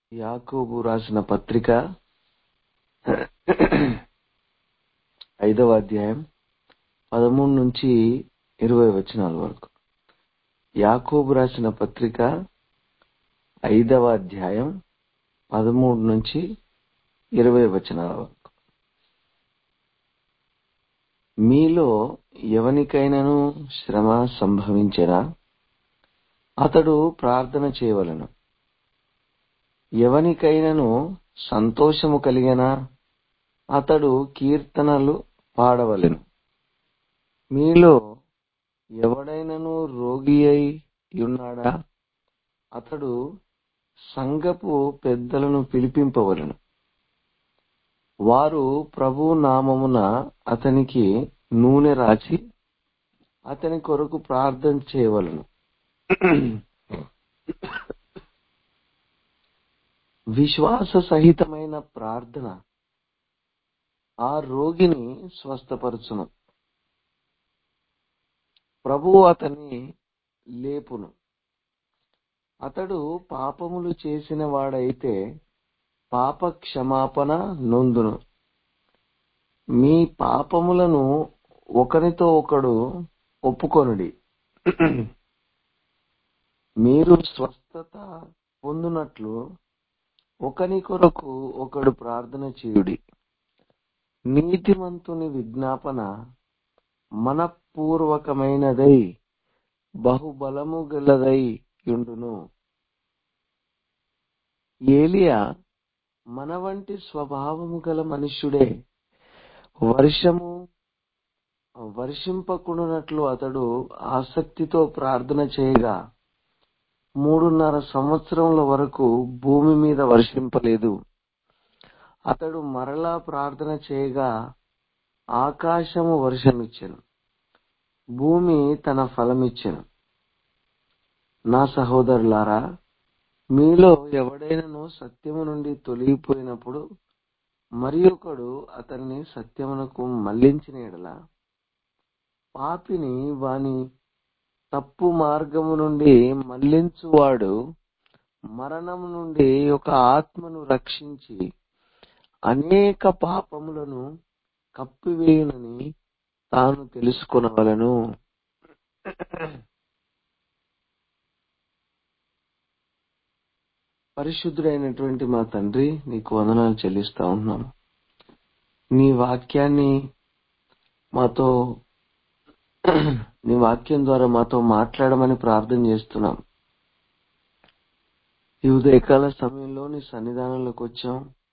యాకోబు రాసిన పత్రిక ఐదవ అధ్యాయం పదమూడు నుంచి ఇరవై వచనాల వరకు యాకోబు రాసిన పత్రిక ఐదవ అధ్యాయం పదమూడు నుంచి ఇరవై వచనాల వరకు మీలో ఎవనికైనాను శ్రమ సంభవించెనా అతడు ప్రార్థన చేయవలెను ఎవనికైనను సంతోషము కలిగినా అతడు కీర్తనలు పాడవలెను మీలో ఎవడైనను రోగి అయి ఉన్నాడా అతడు సంఘపు పెద్దలను పిలిపింపవలెను వారు ప్రభు నామమున అతనికి నూనె రాచి అతని కొరకు ప్రార్థన చేయవలెను విశ్వాస సహితమైన ప్రార్థన ఆ రోగిని స్వస్థపరచును ప్రభువు అతన్ని లేపును అతడు పాపములు చేసిన వాడైతే పాప క్షమాపణ నొందును మీ పాపములను ఒకరితో ఒకడు ఒప్పుకొనుడి మీరు స్వస్థత పొందునట్లు ఒకని కొరకు ఒకడు ప్రార్థన చేయుడి నీతిమంతుని విజ్ఞాపన మనపూర్వకమైనదై బహుబలము గలదై యుండును ఏలియా మన వంటి స్వభావము గల మనుష్యుడే వర్షము వర్షింపకుండానట్లు అతడు ఆసక్తితో ప్రార్థన చేయగా మూడున్నర సంవత్సరముల వరకు భూమి మీద వర్షింపలేదు అతడు మరలా ప్రార్థన చేయగా ఆకాశము వర్షమిచ్చెను భూమి తన ఫలమిచ్చెను నా సహోదరులారా మీలో ఎవడైనను సత్యము నుండి తొలగిపోయినప్పుడు మరి ఒకడు అతన్ని సత్యమునకు మళ్లించిన ఎడల పాపిని వాని తప్పు మార్గము నుండి మళ్లించువాడు మరణం నుండి ఒక ఆత్మను రక్షించి అనేక పాపములను కప్పివేయునని తాను తెలుసుకొనవలను పరిశుద్ధుడైనటువంటి మా తండ్రి నీకు వందనాలు చెల్లిస్తా ఉన్నాను నీ వాక్యాన్ని మాతో నీ వాక్యం ద్వారా మాతో మాట్లాడమని ప్రార్థన చేస్తున్నాం ఈ ఉదయకాల సమయంలో నీ సన్నిధానంలోకి వచ్చాం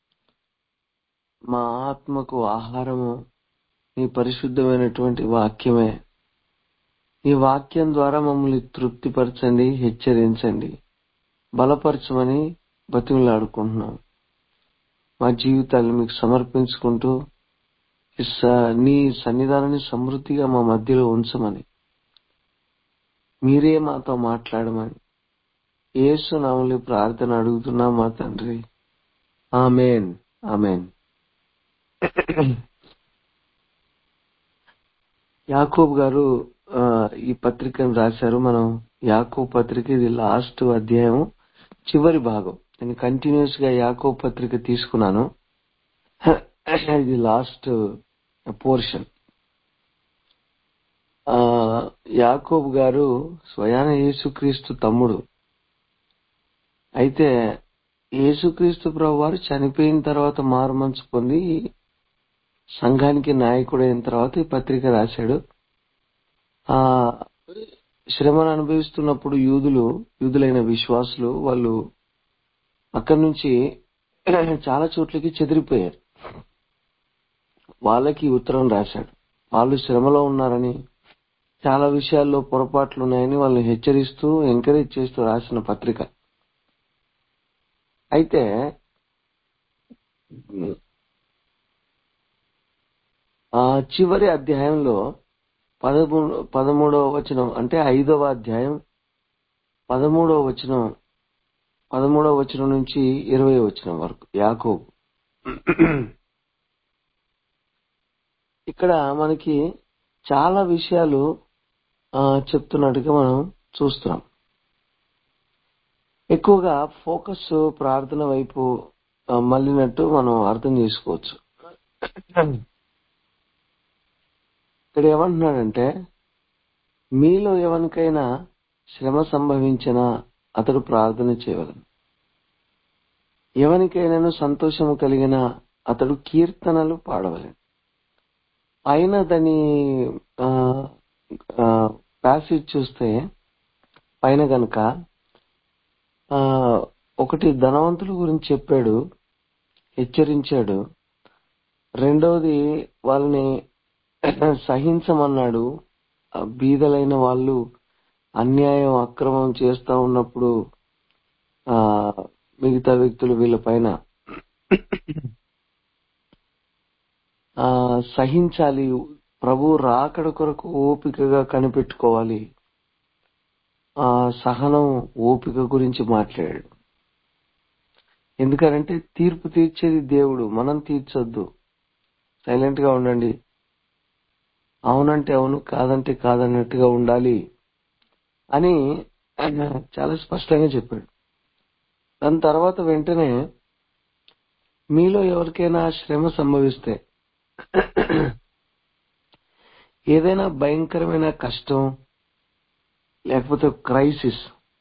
మా ఆత్మకు ఆహారము నీ పరిశుద్ధమైనటువంటి వాక్యమే ఈ వాక్యం ద్వారా మమ్మల్ని తృప్తిపరచండి హెచ్చరించండి బలపరచమని బతిమలాడుకుంటున్నాం మా జీవితాలు మీకు సమర్పించుకుంటూ నీ సన్నిధానాన్ని సమృద్ధిగా మా మధ్యలో ఉంచమని మీరే మాతో మాట్లాడమని ఏసు నామలి ప్రార్థన అడుగుతున్నా మా తండ్రి ఆమెన్ ఆమెన్ యాకూబ్ గారు ఈ పత్రికను రాశారు మనం యాకూబ్ పత్రిక ఇది లాస్ట్ అధ్యాయం చివరి భాగం నేను కంటిన్యూస్ గా యాకూబ్ పత్రిక తీసుకున్నాను ఇది లాస్ట్ పోర్షన్ యాకోబ్ గారు స్వయాన యేసుక్రీస్తు తమ్ముడు అయితే యేసుక్రీస్తు ప్రభు వారు చనిపోయిన తర్వాత మారుమంచు పొంది సంఘానికి నాయకుడైన తర్వాత ఈ పత్రిక రాశాడు ఆ శ్రమను అనుభవిస్తున్నప్పుడు యూదులు యూదులైన విశ్వాసులు వాళ్ళు అక్కడి నుంచి చాలా చోట్లకి చెదిరిపోయారు వాళ్ళకి ఉత్తరం రాశాడు వాళ్ళు శ్రమలో ఉన్నారని చాలా విషయాల్లో పొరపాట్లు ఉన్నాయని వాళ్ళని హెచ్చరిస్తూ ఎంకరేజ్ చేస్తూ రాసిన పత్రిక అయితే ఆ చివరి అధ్యాయంలో పదమూడు పదమూడవ వచనం అంటే ఐదవ అధ్యాయం పదమూడవ వచనం పదమూడవ వచనం నుంచి ఇరవై వచనం వరకు యాకోబు ఇక్కడ మనకి చాలా విషయాలు చెప్తున్నట్టుగా మనం చూస్తున్నాం ఎక్కువగా ఫోకస్ ప్రార్థన వైపు ఆ, మళ్ళినట్టు మనం అర్థం చేసుకోవచ్చు ఇక్కడ ఏమంటున్నాడంటే మీలో ఎవరికైనా శ్రమ సంభవించినా అతడు ప్రార్థన చేయవలను ఎవరికైనాను సంతోషము కలిగిన అతడు కీర్తనలు పాడవలను పైన దాని ప్యాసేజ్ చూస్తే పైన గనక ఆ, ఒకటి ధనవంతుల గురించి చెప్పాడు హెచ్చరించాడు రెండవది వాళ్ళని సహించమన్నాడు ఆ బీదలైన వాళ్ళు అన్యాయం అక్రమం చేస్తా ఉన్నప్పుడు ఆ మిగతా వ్యక్తులు వీళ్ళ పైన ఆ సహించాలి ప్రభు రాకడ కొరకు ఓపికగా కనిపెట్టుకోవాలి ఆ సహనం ఓపిక గురించి మాట్లాడాడు ఎందుకంటే తీర్పు తీర్చేది దేవుడు మనం తీర్చొద్దు సైలెంట్ గా ఉండండి అవునంటే అవును కాదంటే కాదన్నట్టుగా ఉండాలి అని ఆయన చాలా స్పష్టంగా చెప్పాడు దాని తర్వాత వెంటనే మీలో ఎవరికైనా శ్రమ సంభవిస్తే ఏదైనా భయంకరమైన కష్టం లేకపోతే క్రైసిస్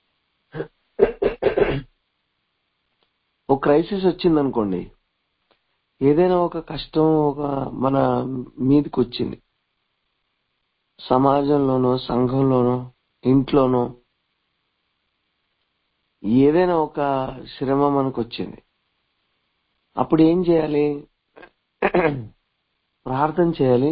ఒక క్రైసిస్ వచ్చిందనుకోండి ఏదైనా ఒక కష్టం ఒక మన మీదకి వచ్చింది సమాజంలోనో సంఘంలోనో ఇంట్లోనో ఏదైనా ఒక శ్రమ మనకు వచ్చింది అప్పుడు ఏం చేయాలి ప్రార్థన చేయాలి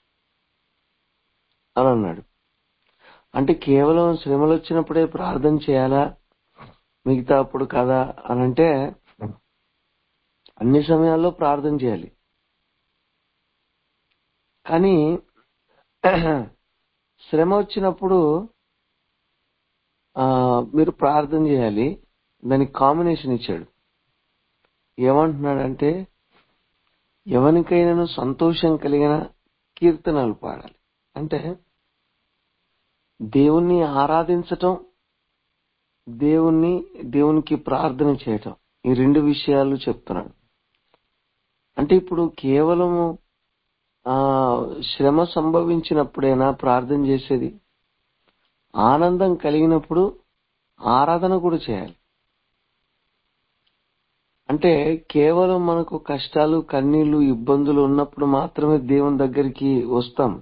అని అన్నాడు అంటే కేవలం శ్రమలు వచ్చినప్పుడే ప్రార్థన చేయాలా మిగతా అప్పుడు కదా అని అంటే అన్ని సమయాల్లో ప్రార్థన చేయాలి కానీ శ్రమ వచ్చినప్పుడు ఆ మీరు ప్రార్థన చేయాలి దానికి కాంబినేషన్ ఇచ్చాడు ఏమంటున్నాడంటే ఎవరికైనాను సంతోషం కలిగిన కీర్తనలు పాడాలి అంటే దేవుణ్ణి ఆరాధించటం దేవుణ్ణి దేవునికి ప్రార్థన చేయటం ఈ రెండు విషయాలు చెప్తున్నాడు అంటే ఇప్పుడు కేవలము ఆ శ్రమ సంభవించినప్పుడైనా ప్రార్థన చేసేది ఆనందం కలిగినప్పుడు ఆరాధన కూడా చేయాలి అంటే కేవలం మనకు కష్టాలు కన్నీళ్లు ఇబ్బందులు ఉన్నప్పుడు మాత్రమే దేవుని దగ్గరికి వస్తాం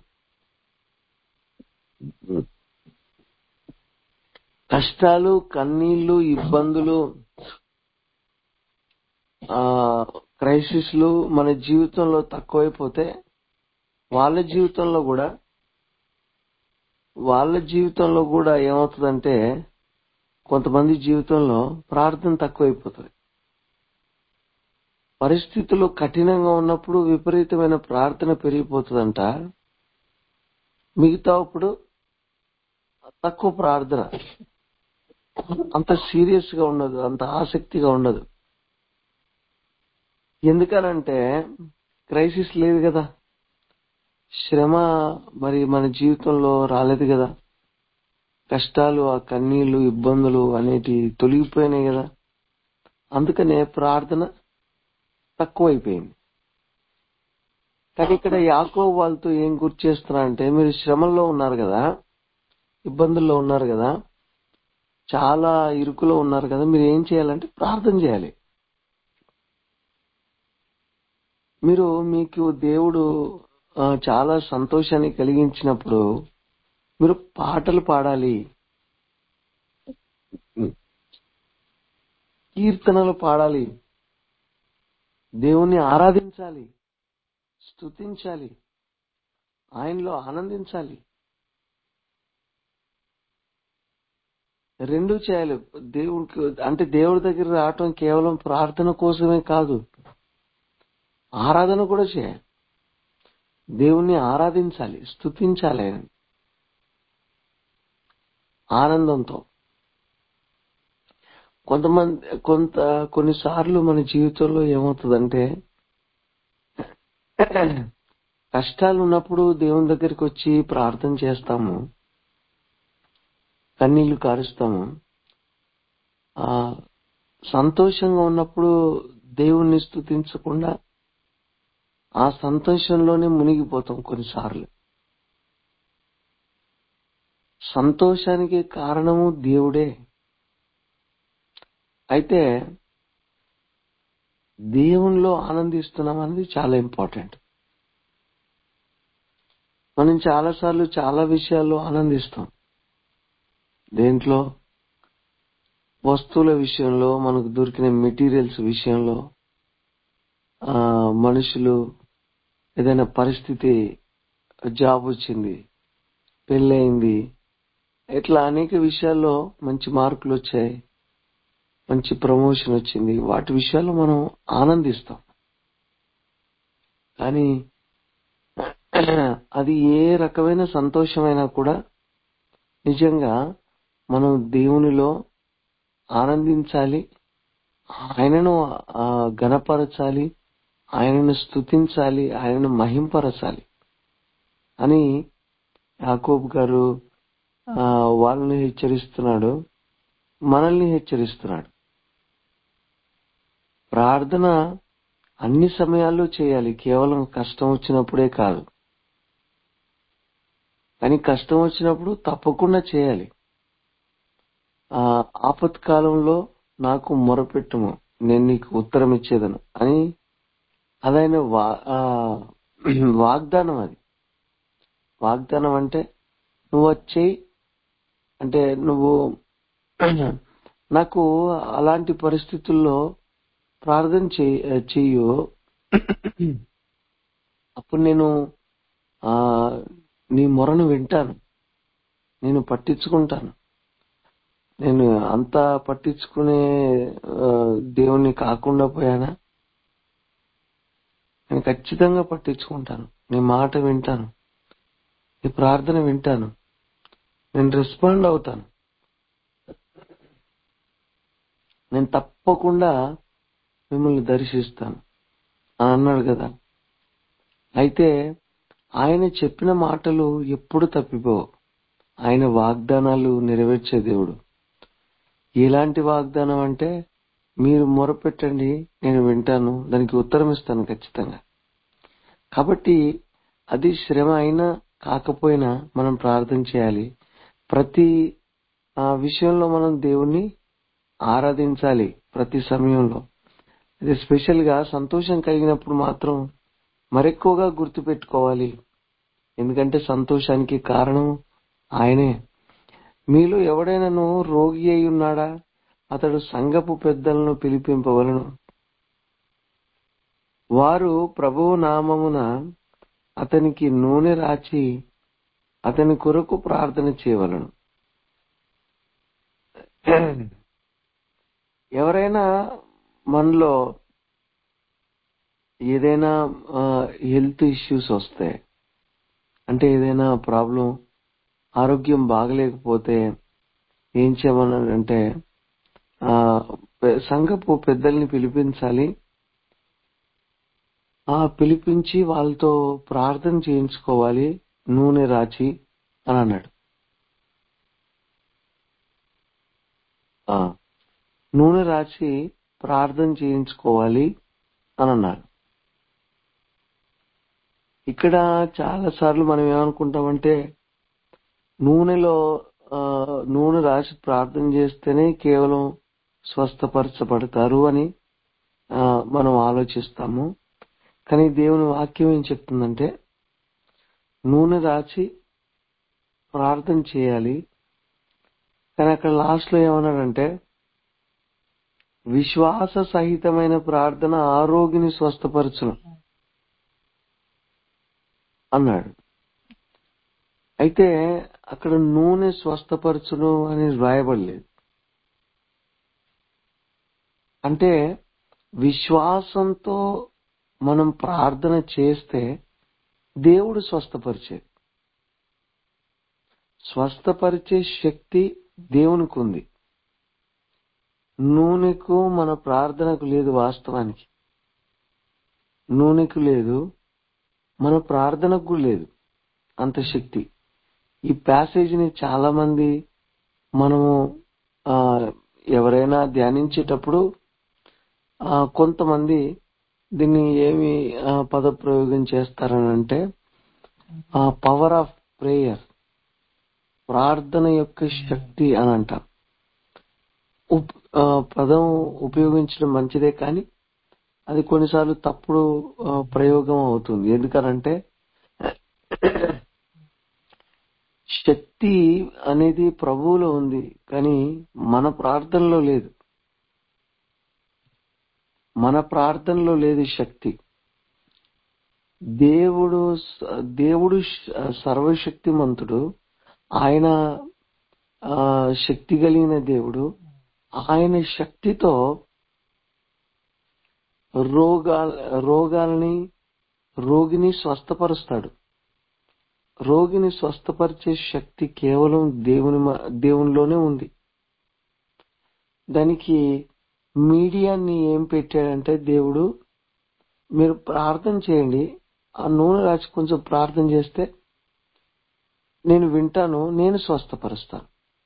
కష్టాలు కన్నీళ్లు ఇబ్బందులు ఆ క్రైసిస్లు మన జీవితంలో తక్కువైపోతే వాళ్ళ జీవితంలో కూడా వాళ్ళ జీవితంలో కూడా ఏమవుతుందంటే కొంతమంది జీవితంలో ప్రార్థన తక్కువైపోతుంది పరిస్థితులు కఠినంగా ఉన్నప్పుడు విపరీతమైన ప్రార్థన పెరిగిపోతుందంట మిగతా అప్పుడు తక్కువ ప్రార్థన అంత సీరియస్ గా ఉండదు అంత ఆసక్తిగా ఉండదు ఎందుకనంటే క్రైసిస్ లేదు కదా శ్రమ మరి మన జీవితంలో రాలేదు కదా కష్టాలు ఆ కన్నీళ్లు ఇబ్బందులు అనేటి తొలగిపోయినాయి కదా అందుకనే ప్రార్థన తక్కువైపోయింది కానీ ఇక్కడ యాకో వాళ్ళతో ఏం గుర్తు చేస్తున్నా అంటే మీరు శ్రమల్లో ఉన్నారు కదా ఇబ్బందుల్లో ఉన్నారు కదా చాలా ఇరుకులో ఉన్నారు కదా మీరు ఏం చేయాలంటే ప్రార్థన చేయాలి మీరు మీకు దేవుడు ఆ, చాలా సంతోషాన్ని కలిగించినప్పుడు మీరు పాటలు పాడాలి కీర్తనలు పాడాలి దేవుణ్ణి ఆరాధించాలి స్తుతించాలి ఆయనలో ఆనందించాలి రెండు చేయాలి దేవుడికి అంటే దేవుడి దగ్గర రావటం కేవలం ప్రార్థన కోసమే కాదు ఆరాధన కూడా చేయాలి దేవుణ్ణి ఆరాధించాలి స్తుతించాలి ఆయన ఆనందంతో కొంతమంది కొంత కొన్నిసార్లు మన జీవితంలో ఏమవుతుందంటే కష్టాలు ఉన్నప్పుడు దేవుని దగ్గరికి వచ్చి ప్రార్థన చేస్తాము కన్నీళ్లు కారుస్తాము ఆ సంతోషంగా ఉన్నప్పుడు దేవుణ్ణి స్తుతించకుండా ఆ సంతోషంలోనే మునిగిపోతాం కొన్నిసార్లు సంతోషానికి కారణము దేవుడే అయితే దేవునిలో ఆనందిస్తున్నాం అనేది చాలా ఇంపార్టెంట్ మనం చాలాసార్లు చాలా విషయాల్లో ఆనందిస్తాం దేంట్లో వస్తువుల విషయంలో మనకు దొరికిన మెటీరియల్స్ విషయంలో ఆ మనుషులు ఏదైనా పరిస్థితి జాబ్ వచ్చింది పెళ్ళయింది ఇట్లా అనేక విషయాల్లో మంచి మార్కులు వచ్చాయి మంచి ప్రమోషన్ వచ్చింది వాటి విషయాల్లో మనం ఆనందిస్తాం కానీ అది ఏ రకమైన సంతోషమైనా కూడా నిజంగా మనం దేవునిలో ఆనందించాలి ఆయనను ఆ, గణపరచాలి ఆయనను స్తుతించాలి ఆయనను మహింపరచాలి అని యాకోబు గారు ఆ, వాళ్ళని హెచ్చరిస్తున్నాడు మనల్ని హెచ్చరిస్తున్నాడు ప్రార్థన అన్ని సమయాల్లో చేయాలి కేవలం కష్టం వచ్చినప్పుడే కాదు కానీ కష్టం వచ్చినప్పుడు తప్పకుండా చేయాలి ఆ ఆపత్కాలంలో నాకు మొరపెట్టుము నేను నీకు ఉత్తరం ఇచ్చేదను అని అదైన వా ఆ, వాగ్దానం అది వాగ్దానం అంటే నువ్వు వచ్చేయి అంటే నువ్వు నాకు అలాంటి పరిస్థితుల్లో ప్రార్థన చెయ్యి చెయ్యు అప్పుడు నేను ఆ నీ మొరను వింటాను నేను పట్టించుకుంటాను నేను అంతా పట్టించుకునే ఆ, దేవుణ్ణి కాకుండా పోయానా నేను ఖచ్చితంగా పట్టించుకుంటాను నీ మాట వింటాను నీ ప్రార్థన వింటాను నేను రెస్పాండ్ అవుతాను నేను తప్పకుండా మిమ్మల్ని దర్శిస్తాను అని అన్నాడు కదా అయితే ఆయన చెప్పిన మాటలు ఎప్పుడు తప్పిపోవు ఆయన వాగ్దానాలు నెరవేర్చే దేవుడు ఎలాంటి వాగ్దానం అంటే మీరు మొరపెట్టండి నేను వింటాను దానికి ఉత్తరం ఇస్తాను ఖచ్చితంగా కాబట్టి అది శ్రమ అయినా కాకపోయినా మనం ప్రార్థన చేయాలి ప్రతి ఆ విషయంలో మనం దేవుణ్ణి ఆరాధించాలి ప్రతి సమయంలో ఇది స్పెషల్ గా సంతోషం కలిగినప్పుడు మాత్రం మరెక్కువగా గుర్తుపెట్టుకోవాలి ఎందుకంటే సంతోషానికి కారణం ఆయనే మీలో ఎవడైనాను రోగి అయి ఉన్నాడా అతడు సంఘపు పెద్దలను పిలిపింపవలను వారు ప్రభువు నామమున అతనికి నూనె రాచి అతని కొరకు ప్రార్థన చేయవలను ఎవరైనా మనలో ఏదైనా హెల్త్ ఇష్యూస్ వస్తే అంటే ఏదైనా ప్రాబ్లం ఆరోగ్యం బాగలేకపోతే ఏం చేయమన్నాడంటే ఆ పె- సంఘపు పెద్దల్ని పిలిపించాలి ఆ పిలిపించి వాళ్ళతో ప్రార్థన చేయించుకోవాలి నూనె రాచి అని అన్నాడు ఆ, నూనె రాచి ప్రార్థన చేయించుకోవాలి అని అన్నాడు ఇక్కడ చాలా సార్లు మనం ఏమనుకుంటామంటే నూనెలో ఆ, నూనె రాసి ప్రార్థన చేస్తేనే కేవలం స్వస్థపరచబడతారు అని ఆ, మనం ఆలోచిస్తాము కానీ దేవుని వాక్యం ఏం చెప్తుందంటే నూనె రాచి ప్రార్థన చేయాలి కానీ అక్కడ లాస్ట్ లో ఏమన్నాడంటే విశ్వాస సహితమైన ప్రార్థన ఆరోగ్యని స్వస్థపరచును అన్నాడు అయితే అక్కడ నూనె స్వస్థపరచును అని రాయబడలేదు అంటే విశ్వాసంతో మనం ప్రార్థన చేస్తే దేవుడు స్వస్థపరిచేది స్వస్థపరిచే శక్తి దేవునికి ఉంది నూనెకు మన ప్రార్థనకు లేదు వాస్తవానికి నూనెకు లేదు మన ప్రార్థనకు లేదు అంత శక్తి ఈ ప్యాసేజ్ ని చాలా మంది మనము ఆ, ఎవరైనా ధ్యానించేటప్పుడు ఆ, కొంతమంది దీన్ని ఏమి ఆ, పదప్రయోగం చేస్తారని అంటే పవర్ ఆఫ్ ప్రేయర్ ప్రార్థన యొక్క శక్తి అని అంటారు ఉప్- ఆ, పదం ఉపయోగించడం మంచిదే కానీ అది కొన్నిసార్లు తప్పుడు ఆ, ప్రయోగం అవుతుంది ఎందుకనంటే శక్తి అనేది ప్రభువులో ఉంది కానీ మన ప్రార్థనలో లేదు మన ప్రార్థనలో లేదు శక్తి దేవుడు స- దేవుడు శ- సర్వశక్తిమంతుడు ఆయన ఆ, శక్తి కలిగిన దేవుడు ఆయన శక్తితో రోగాల రోగాలని రోగిని స్వస్థపరుస్తాడు రోగిని స్వస్థపరిచే శక్తి కేవలం దేవుని మ- దేవునిలోనే ఉంది దానికి మీడియాని ఏం పెట్టాడంటే దేవుడు మీరు ప్రార్థన చేయండి ఆ నూనె రాసి కొంచెం ప్రార్థన చేస్తే నేను వింటాను నేను స్వస్థపరుస్తాను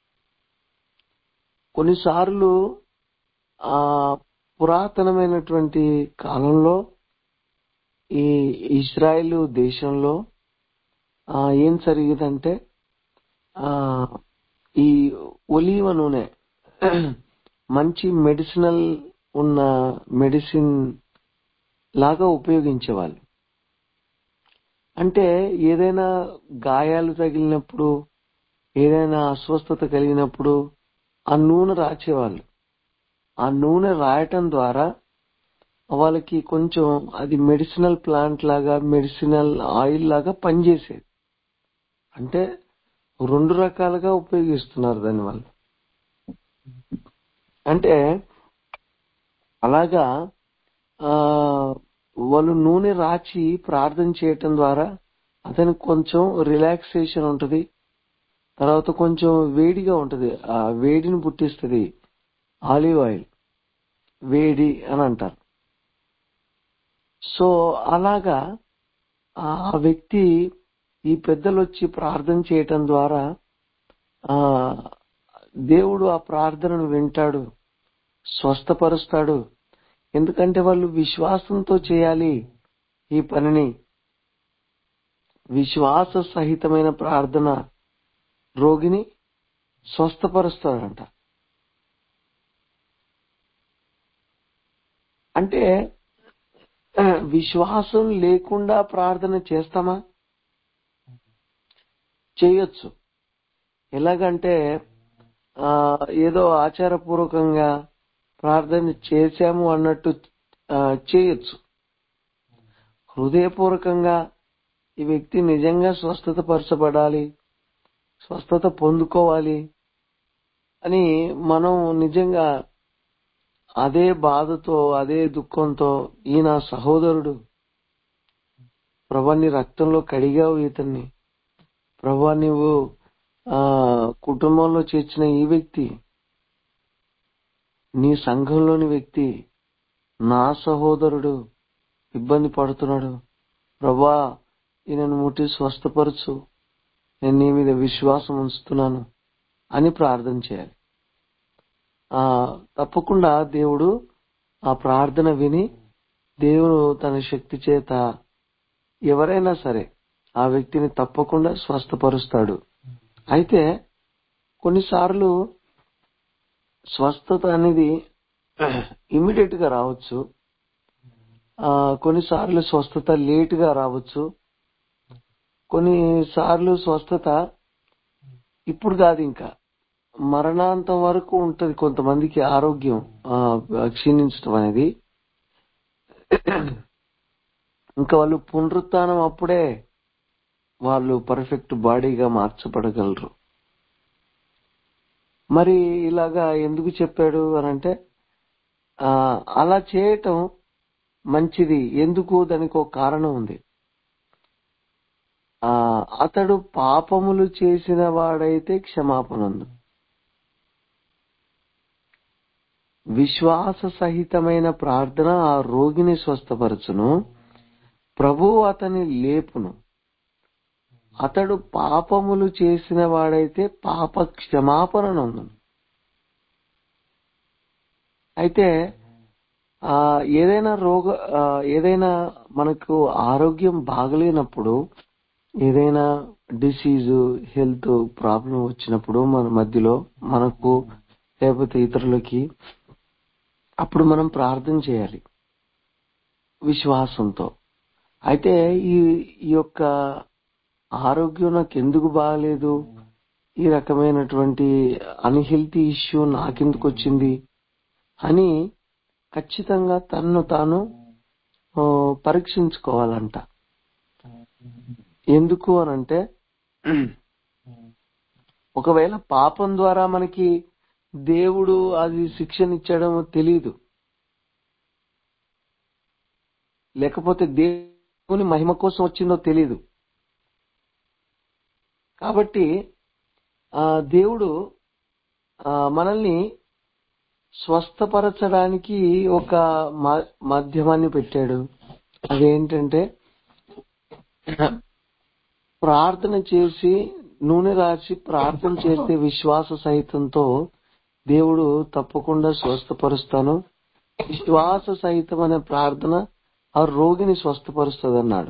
కొన్నిసార్లు ఆ పురాతనమైనటువంటి కాలంలో ఈ ఇజ్రాయెల్ దేశంలో ఆ, ఏం జరిగిందంటే ఆ, ఈ ఒలీవ నూనె మంచి మెడిసినల్ ఉన్న మెడిసిన్ లాగా ఉపయోగించేవాళ్ళు అంటే ఏదైనా గాయాలు తగిలినప్పుడు ఏదైనా అస్వస్థత కలిగినప్పుడు ఆ నూనె రాచేవాళ్ళు ఆ నూనె రాయటం ద్వారా వాళ్ళకి కొంచెం అది మెడిసినల్ ప్లాంట్ లాగా మెడిసినల్ ఆయిల్ లాగా పనిచేసేది అంటే రెండు రకాలుగా ఉపయోగిస్తున్నారు దాని వాళ్ళు అంటే అలాగా ఆ వాళ్ళు నూనె రాచి ప్రార్థన చేయటం ద్వారా అతనికి కొంచెం రిలాక్సేషన్ ఉంటది తర్వాత కొంచెం వేడిగా ఉంటది ఆ వేడిని పుట్టిస్తుంది ఆలివ్ ఆయిల్ వేడి అని అంటారు సో అలాగా ఆ ఆ వ్యక్తి ఈ పెద్దలు వచ్చి ప్రార్థన చేయటం ద్వారా ఆ దేవుడు ఆ ప్రార్థనను వింటాడు స్వస్థపరుస్తాడు ఎందుకంటే వాళ్ళు విశ్వాసంతో చేయాలి ఈ పనిని విశ్వాస సహితమైన ప్రార్థన రోగిని స్వస్థపరుస్తాడంట అంటే ఆ, విశ్వాసం లేకుండా ప్రార్థన చేస్తామా చేయొచ్చు ఎలాగంటే ఆ ఏదో ఆచారపూర్వకంగా ప్రార్థన చేశాము అన్నట్టు ఆ, చేయొచ్చు హృదయపూర్వకంగా ఈ వ్యక్తి నిజంగా స్వస్థత పరచబడాలి స్వస్థత పొందుకోవాలి అని మనం నిజంగా అదే బాధతో అదే దుఃఖంతో ఈ నా సహోదరుడు ప్రభా నీ రక్తంలో కడిగావు ఇతన్ని ప్రభా నీవు ఆ కుటుంబంలో చేర్చిన ఈ వ్యక్తి నీ సంఘంలోని వ్యక్తి నా సహోదరుడు ఇబ్బంది పడుతున్నాడు ప్రభా ఈయనను ముట్టి స్వస్థపరచు నేను నీ మీద విశ్వాసం ఉంచుతున్నాను అని ప్రార్థన చేయాలి ఆ తప్పకుండా దేవుడు ఆ ప్రార్థన విని దేవుడు తన శక్తి చేత ఎవరైనా సరే ఆ వ్యక్తిని తప్పకుండా స్వస్థపరుస్తాడు అయితే కొన్నిసార్లు స్వస్థత అనేది ఇమ్మీడియట్ గా రావచ్చు ఆ కొన్నిసార్లు స్వస్థత లేట్ గా రావచ్చు కొన్నిసార్లు స్వస్థత ఇప్పుడు కాదు ఇంకా మరణాంతం వరకు ఉంటది కొంతమందికి ఆరోగ్యం ఆ, క్షీణించడం అనేది ఇంకా వాళ్ళు పునరుత్నం అప్పుడే వాళ్ళు పర్ఫెక్ట్ బాడీగా మార్చబడగలరు మరి ఇలాగా ఎందుకు చెప్పాడు అని అంటే ఆ, అలా చేయటం మంచిది ఎందుకు దానికి ఒక కారణం ఉంది ఆ అతడు పాపములు చేసిన వాడైతే క్షమాపణందు విశ్వాస సహితమైన ప్రార్థన ఆ రోగిని స్వస్థపరచును ప్రభువు అతని లేపును అతడు పాపములు చేసిన వాడైతే పాప క్షమాపణ నందును అయితే ఆ ఏదైనా రోగ ఆ, ఏదైనా మనకు ఆరోగ్యం బాగలేనప్పుడు ఏదైనా డిసీజ్ హెల్త్ ప్రాబ్లం వచ్చినప్పుడు మన మధ్యలో మనకు లేకపోతే ఇతరులకి అప్పుడు మనం ప్రార్థన చేయాలి విశ్వాసంతో అయితే ఈ ఈ యొక్క ఆరోగ్యం నాకు ఎందుకు బాగలేదు ఈ రకమైనటువంటి అన్హెల్తీ ఇష్యూ నాకెందుకు వచ్చింది అని ఖచ్చితంగా తన్ను తాను ఆ, పరీక్షించుకోవాలంట ఎందుకు అనంటే ఒకవేళ పాపం ద్వారా మనకి దేవుడు అది శిక్షనిచ్చడం తెలియదు లేకపోతే దేవుని మహిమ కోసం వచ్చిందో తెలియదు కాబట్టి ఆ దేవుడు ఆ, మనల్ని స్వస్థపరచడానికి ఒక మా- మాధ్యమాన్ని పెట్టాడు అదేంటంటే ప్రార్థన చేసి నూనె రాసి ప్రార్థన చేస్తే విశ్వాస సహితంతో దేవుడు తప్పకుండా స్వస్థపరుస్తాను విశ్వాస సహితం అనే ప్రార్థన ఆ రోగిని స్వస్థపరుస్తుంది అన్నాడు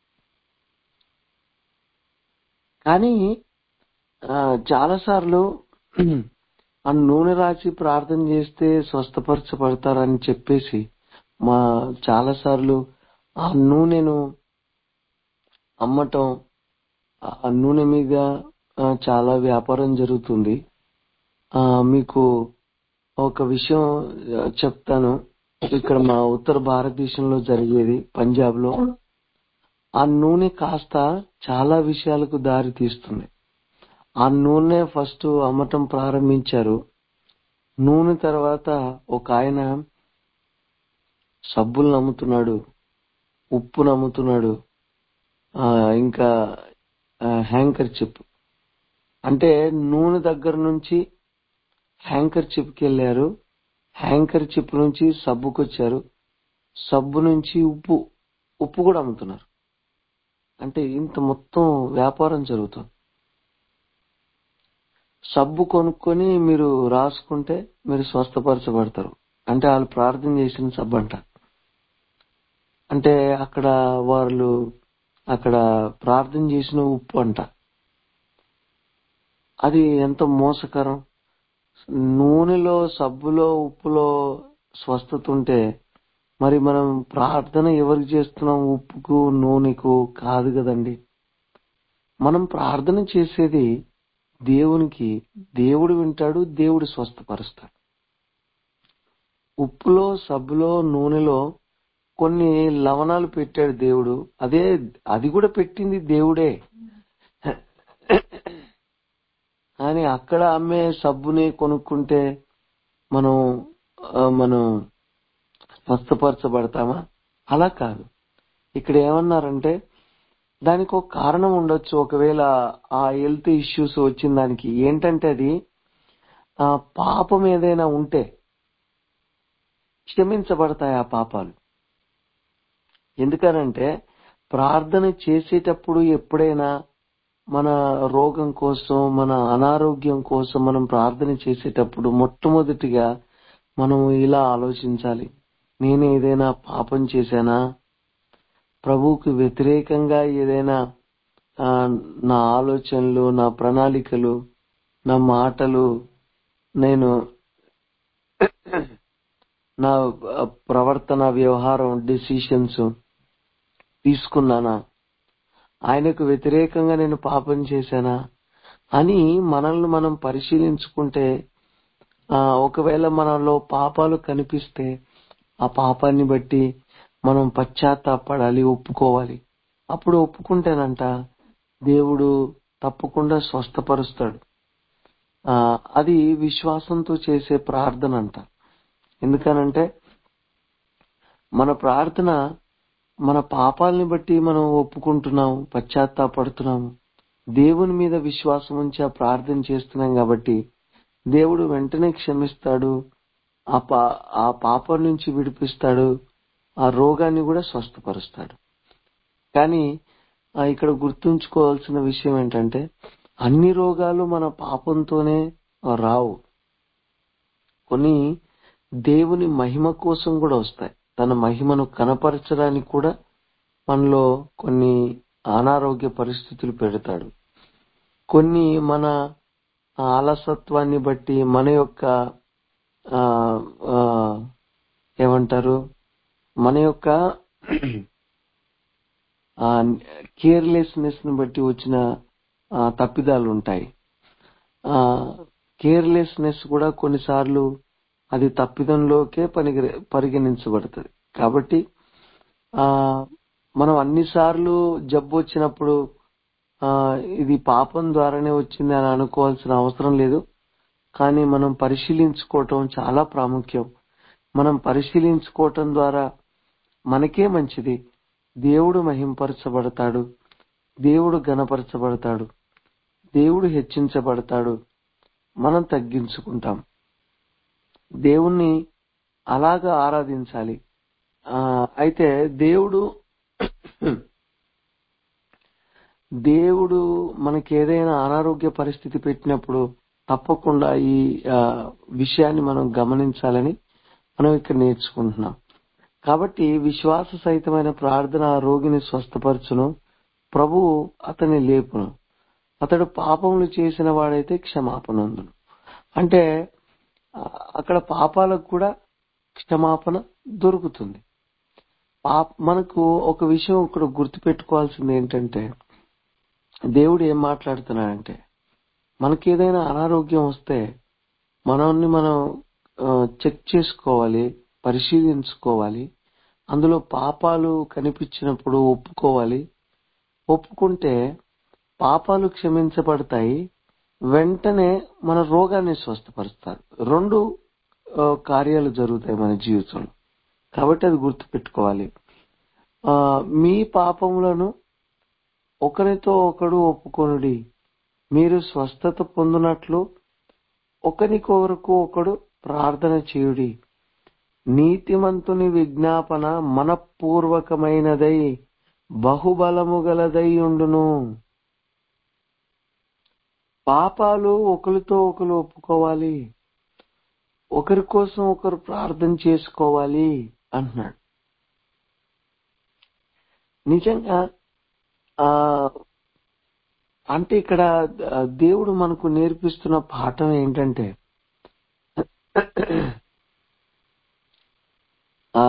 కానీ చాలా సార్లు ఆ నూనె రాసి ప్రార్థన చేస్తే స్వస్థపరచబడతారని చెప్పేసి మా చాలా సార్లు ఆ నూనెను అమ్మటం ఆ నూనె మీద ఆ, చాలా వ్యాపారం జరుగుతుంది ఆ మీకు ఒక విషయం ఆ, చెప్తాను ఇక్కడ మా ఉత్తర భారతదేశంలో జరిగేది పంజాబ్ లో ఆ నూనె కాస్త చాలా విషయాలకు దారి తీస్తుంది ఆ నూనె ఫస్ట్ అమ్మటం ప్రారంభించారు నూనె తర్వాత ఒక ఆయన సబ్బులు నమ్ముతున్నాడు ఉప్పు నమ్ముతున్నాడు ఆ, ఇంకా హ్యాంకర్ చిప్ అంటే నూనె దగ్గర నుంచి హ్యాంకర్ చిప్కి వెళ్ళారు హ్యాంకర్ చిప్ నుంచి సబ్బుకి వచ్చారు సబ్బు నుంచి ఉప్పు ఉప్పు కూడా అమ్ముతున్నారు అంటే ఇంత మొత్తం వ్యాపారం జరుగుతుంది సబ్బు కొనుక్కొని మీరు రాసుకుంటే మీరు స్వస్థపరచబడతారు అంటే వాళ్ళు ప్రార్థన చేసిన సబ్బు అంట అంటే అక్కడ వాళ్ళు అక్కడ ప్రార్థన చేసిన ఉప్పు అంట అది ఎంత మోసకరం నూనెలో సబ్బులో ఉప్పులో స్వస్థత ఉంటే మరి మనం ప్రార్థన ఎవరికి చేస్తున్నాం ఉప్పుకు నూనెకు కాదు కదండి మనం ప్రార్థన చేసేది దేవునికి దేవుడు వింటాడు దేవుడు స్వస్థపరుస్తాడు ఉప్పులో సబ్బులో నూనెలో కొన్ని లవణాలు పెట్టాడు దేవుడు అదే అది కూడా పెట్టింది దేవుడే కానీ అక్కడ అమ్మే సబ్బుని కొనుక్కుంటే మనం ఆ, మనం స్వస్థపరచబడతామా అలా కాదు ఇక్కడ ఏమన్నారంటే దానికి ఒక కారణం ఉండొచ్చు ఒకవేళ ఆ హెల్త్ ఇష్యూస్ వచ్చిన దానికి ఏంటంటే అది ఆ పాపం ఏదైనా ఉంటే క్షమించబడతాయి ఆ పాపాలు ఎందుకనంటే ప్రార్థన చేసేటప్పుడు ఎప్పుడైనా మన రోగం కోసం మన అనారోగ్యం కోసం మనం ప్రార్థన చేసేటప్పుడు మొట్టమొదటిగా మనం ఇలా ఆలోచించాలి నేను ఏదైనా పాపం చేశానా ప్రభువుకు వ్యతిరేకంగా ఏదైనా ఆ, నా ఆలోచనలు నా ప్రణాళికలు నా మాటలు నేను నా ఆ, ప్రవర్తన వ్యవహారం డెసిషన్స్ తీసుకున్నానా ఆయనకు వ్యతిరేకంగా నేను పాపం చేశానా అని మనల్ని మనం పరిశీలించుకుంటే ఆ, ఒకవేళ మనలో పాపాలు కనిపిస్తే ఆ పాపాన్ని బట్టి మనం పశ్చాత్తాపడాలి ఒప్పుకోవాలి అప్పుడు ఒప్పుకుంటేనంట దేవుడు తప్పకుండా స్వస్థపరుస్తాడు ఆ, అది విశ్వాసంతో చేసే ప్రార్థన అంట ఎందుకనంటే మన ప్రార్థన మన పాపాలని బట్టి మనం ఒప్పుకుంటున్నాం పశ్చాత్తాపడుతున్నాము దేవుని మీద విశ్వాసం ఉంచి ఆ ప్రార్థన చేస్తున్నాం కాబట్టి దేవుడు వెంటనే క్షమిస్తాడు ఆ పా ఆ పాపం నుంచి విడిపిస్తాడు ఆ రోగాన్ని కూడా స్వస్థపరుస్తాడు కానీ ఆ, ఇక్కడ గుర్తుంచుకోవాల్సిన విషయం ఏంటంటే అన్ని రోగాలు మన పాపంతోనే రావు కొన్ని దేవుని మహిమ కోసం కూడా వస్తాయి తన మహిమను కనపరచడానికి కూడా మనలో కొన్ని అనారోగ్య పరిస్థితులు పెడతాడు కొన్ని మన అలసత్వాన్ని బట్టి మన యొక్క ఆ, ఆ, ఏమంటారు మన యొక్క కేర్లెస్నెస్ ని బట్టి వచ్చిన ఆ, తప్పిదాలు ఉంటాయి కేర్లెస్నెస్ కూడా కొన్నిసార్లు అది తప్పిదంలోకే పనిగి పరిగణించబడుతుంది కాబట్టి ఆ మనం అన్నిసార్లు జబ్బు వచ్చినప్పుడు ఆ ఇది పాపం ద్వారానే వచ్చింది అని అనుకోవాల్సిన అవసరం లేదు కానీ మనం పరిశీలించుకోవటం చాలా ప్రాముఖ్యం మనం పరిశీలించుకోవటం ద్వారా మనకే మంచిది దేవుడు మహింపరచబడతాడు దేవుడు గణపరచబడతాడు దేవుడు హెచ్చించబడతాడు మనం తగ్గించుకుంటాం దేవుణ్ణి అలాగా ఆరాధించాలి ఆ అయితే దేవుడు దేవుడు మనకి ఏదైనా అనారోగ్య పరిస్థితి పెట్టినప్పుడు తప్పకుండా ఈ ఆ, విషయాన్ని మనం గమనించాలని మనం ఇక్కడ నేర్చుకుంటున్నాం కాబట్టి విశ్వాస సహితమైన ప్రార్థన ఆ రోగిని స్వస్థపరచును ప్రభువు అతని లేపును అతడు పాపములు చేసిన వాడైతే క్షమాపణందును అంటే ఆ, అక్కడ పాపాలకు కూడా క్షమాపణ దొరుకుతుంది పాప మనకు ఒక విషయం ఇక్కడ గుర్తుపెట్టుకోవాల్సింది ఏంటంటే దేవుడు ఏం మాట్లాడుతున్నాడంటే మనకి ఏదైనా అనారోగ్యం వస్తే మనల్ని మనం ఆ, చెక్ చేసుకోవాలి పరిశీలించుకోవాలి అందులో పాపాలు కనిపించినప్పుడు ఒప్పుకోవాలి ఒప్పుకుంటే పాపాలు క్షమించబడతాయి వెంటనే మన రోగాన్ని స్వస్థపరుస్తారు రెండు ఆ, కార్యాలు జరుగుతాయి మన జీవితంలో కాబట్టి అది గుర్తుపెట్టుకోవాలి ఆ, మీ పాపములను ఒకరితో ఒకడు ఒప్పుకొనుడి మీరు స్వస్థత పొందినట్లు ఒకరికొకరకు ఒకడు ప్రార్థన చేయుడి నీతిమంతుని విజ్ఞాపన మనపూర్వకమైనదై బహుబలము గలదై ఉండును పాపాలు ఒకరితో ఒకరు ఒప్పుకోవాలి ఒకరి కోసం ఒకరు ప్రార్థన చేసుకోవాలి అంటున్నాడు నిజంగా ఆ అంటే ఇక్కడ ఆ, దేవుడు మనకు నేర్పిస్తున్న పాఠం ఏంటంటే ఆ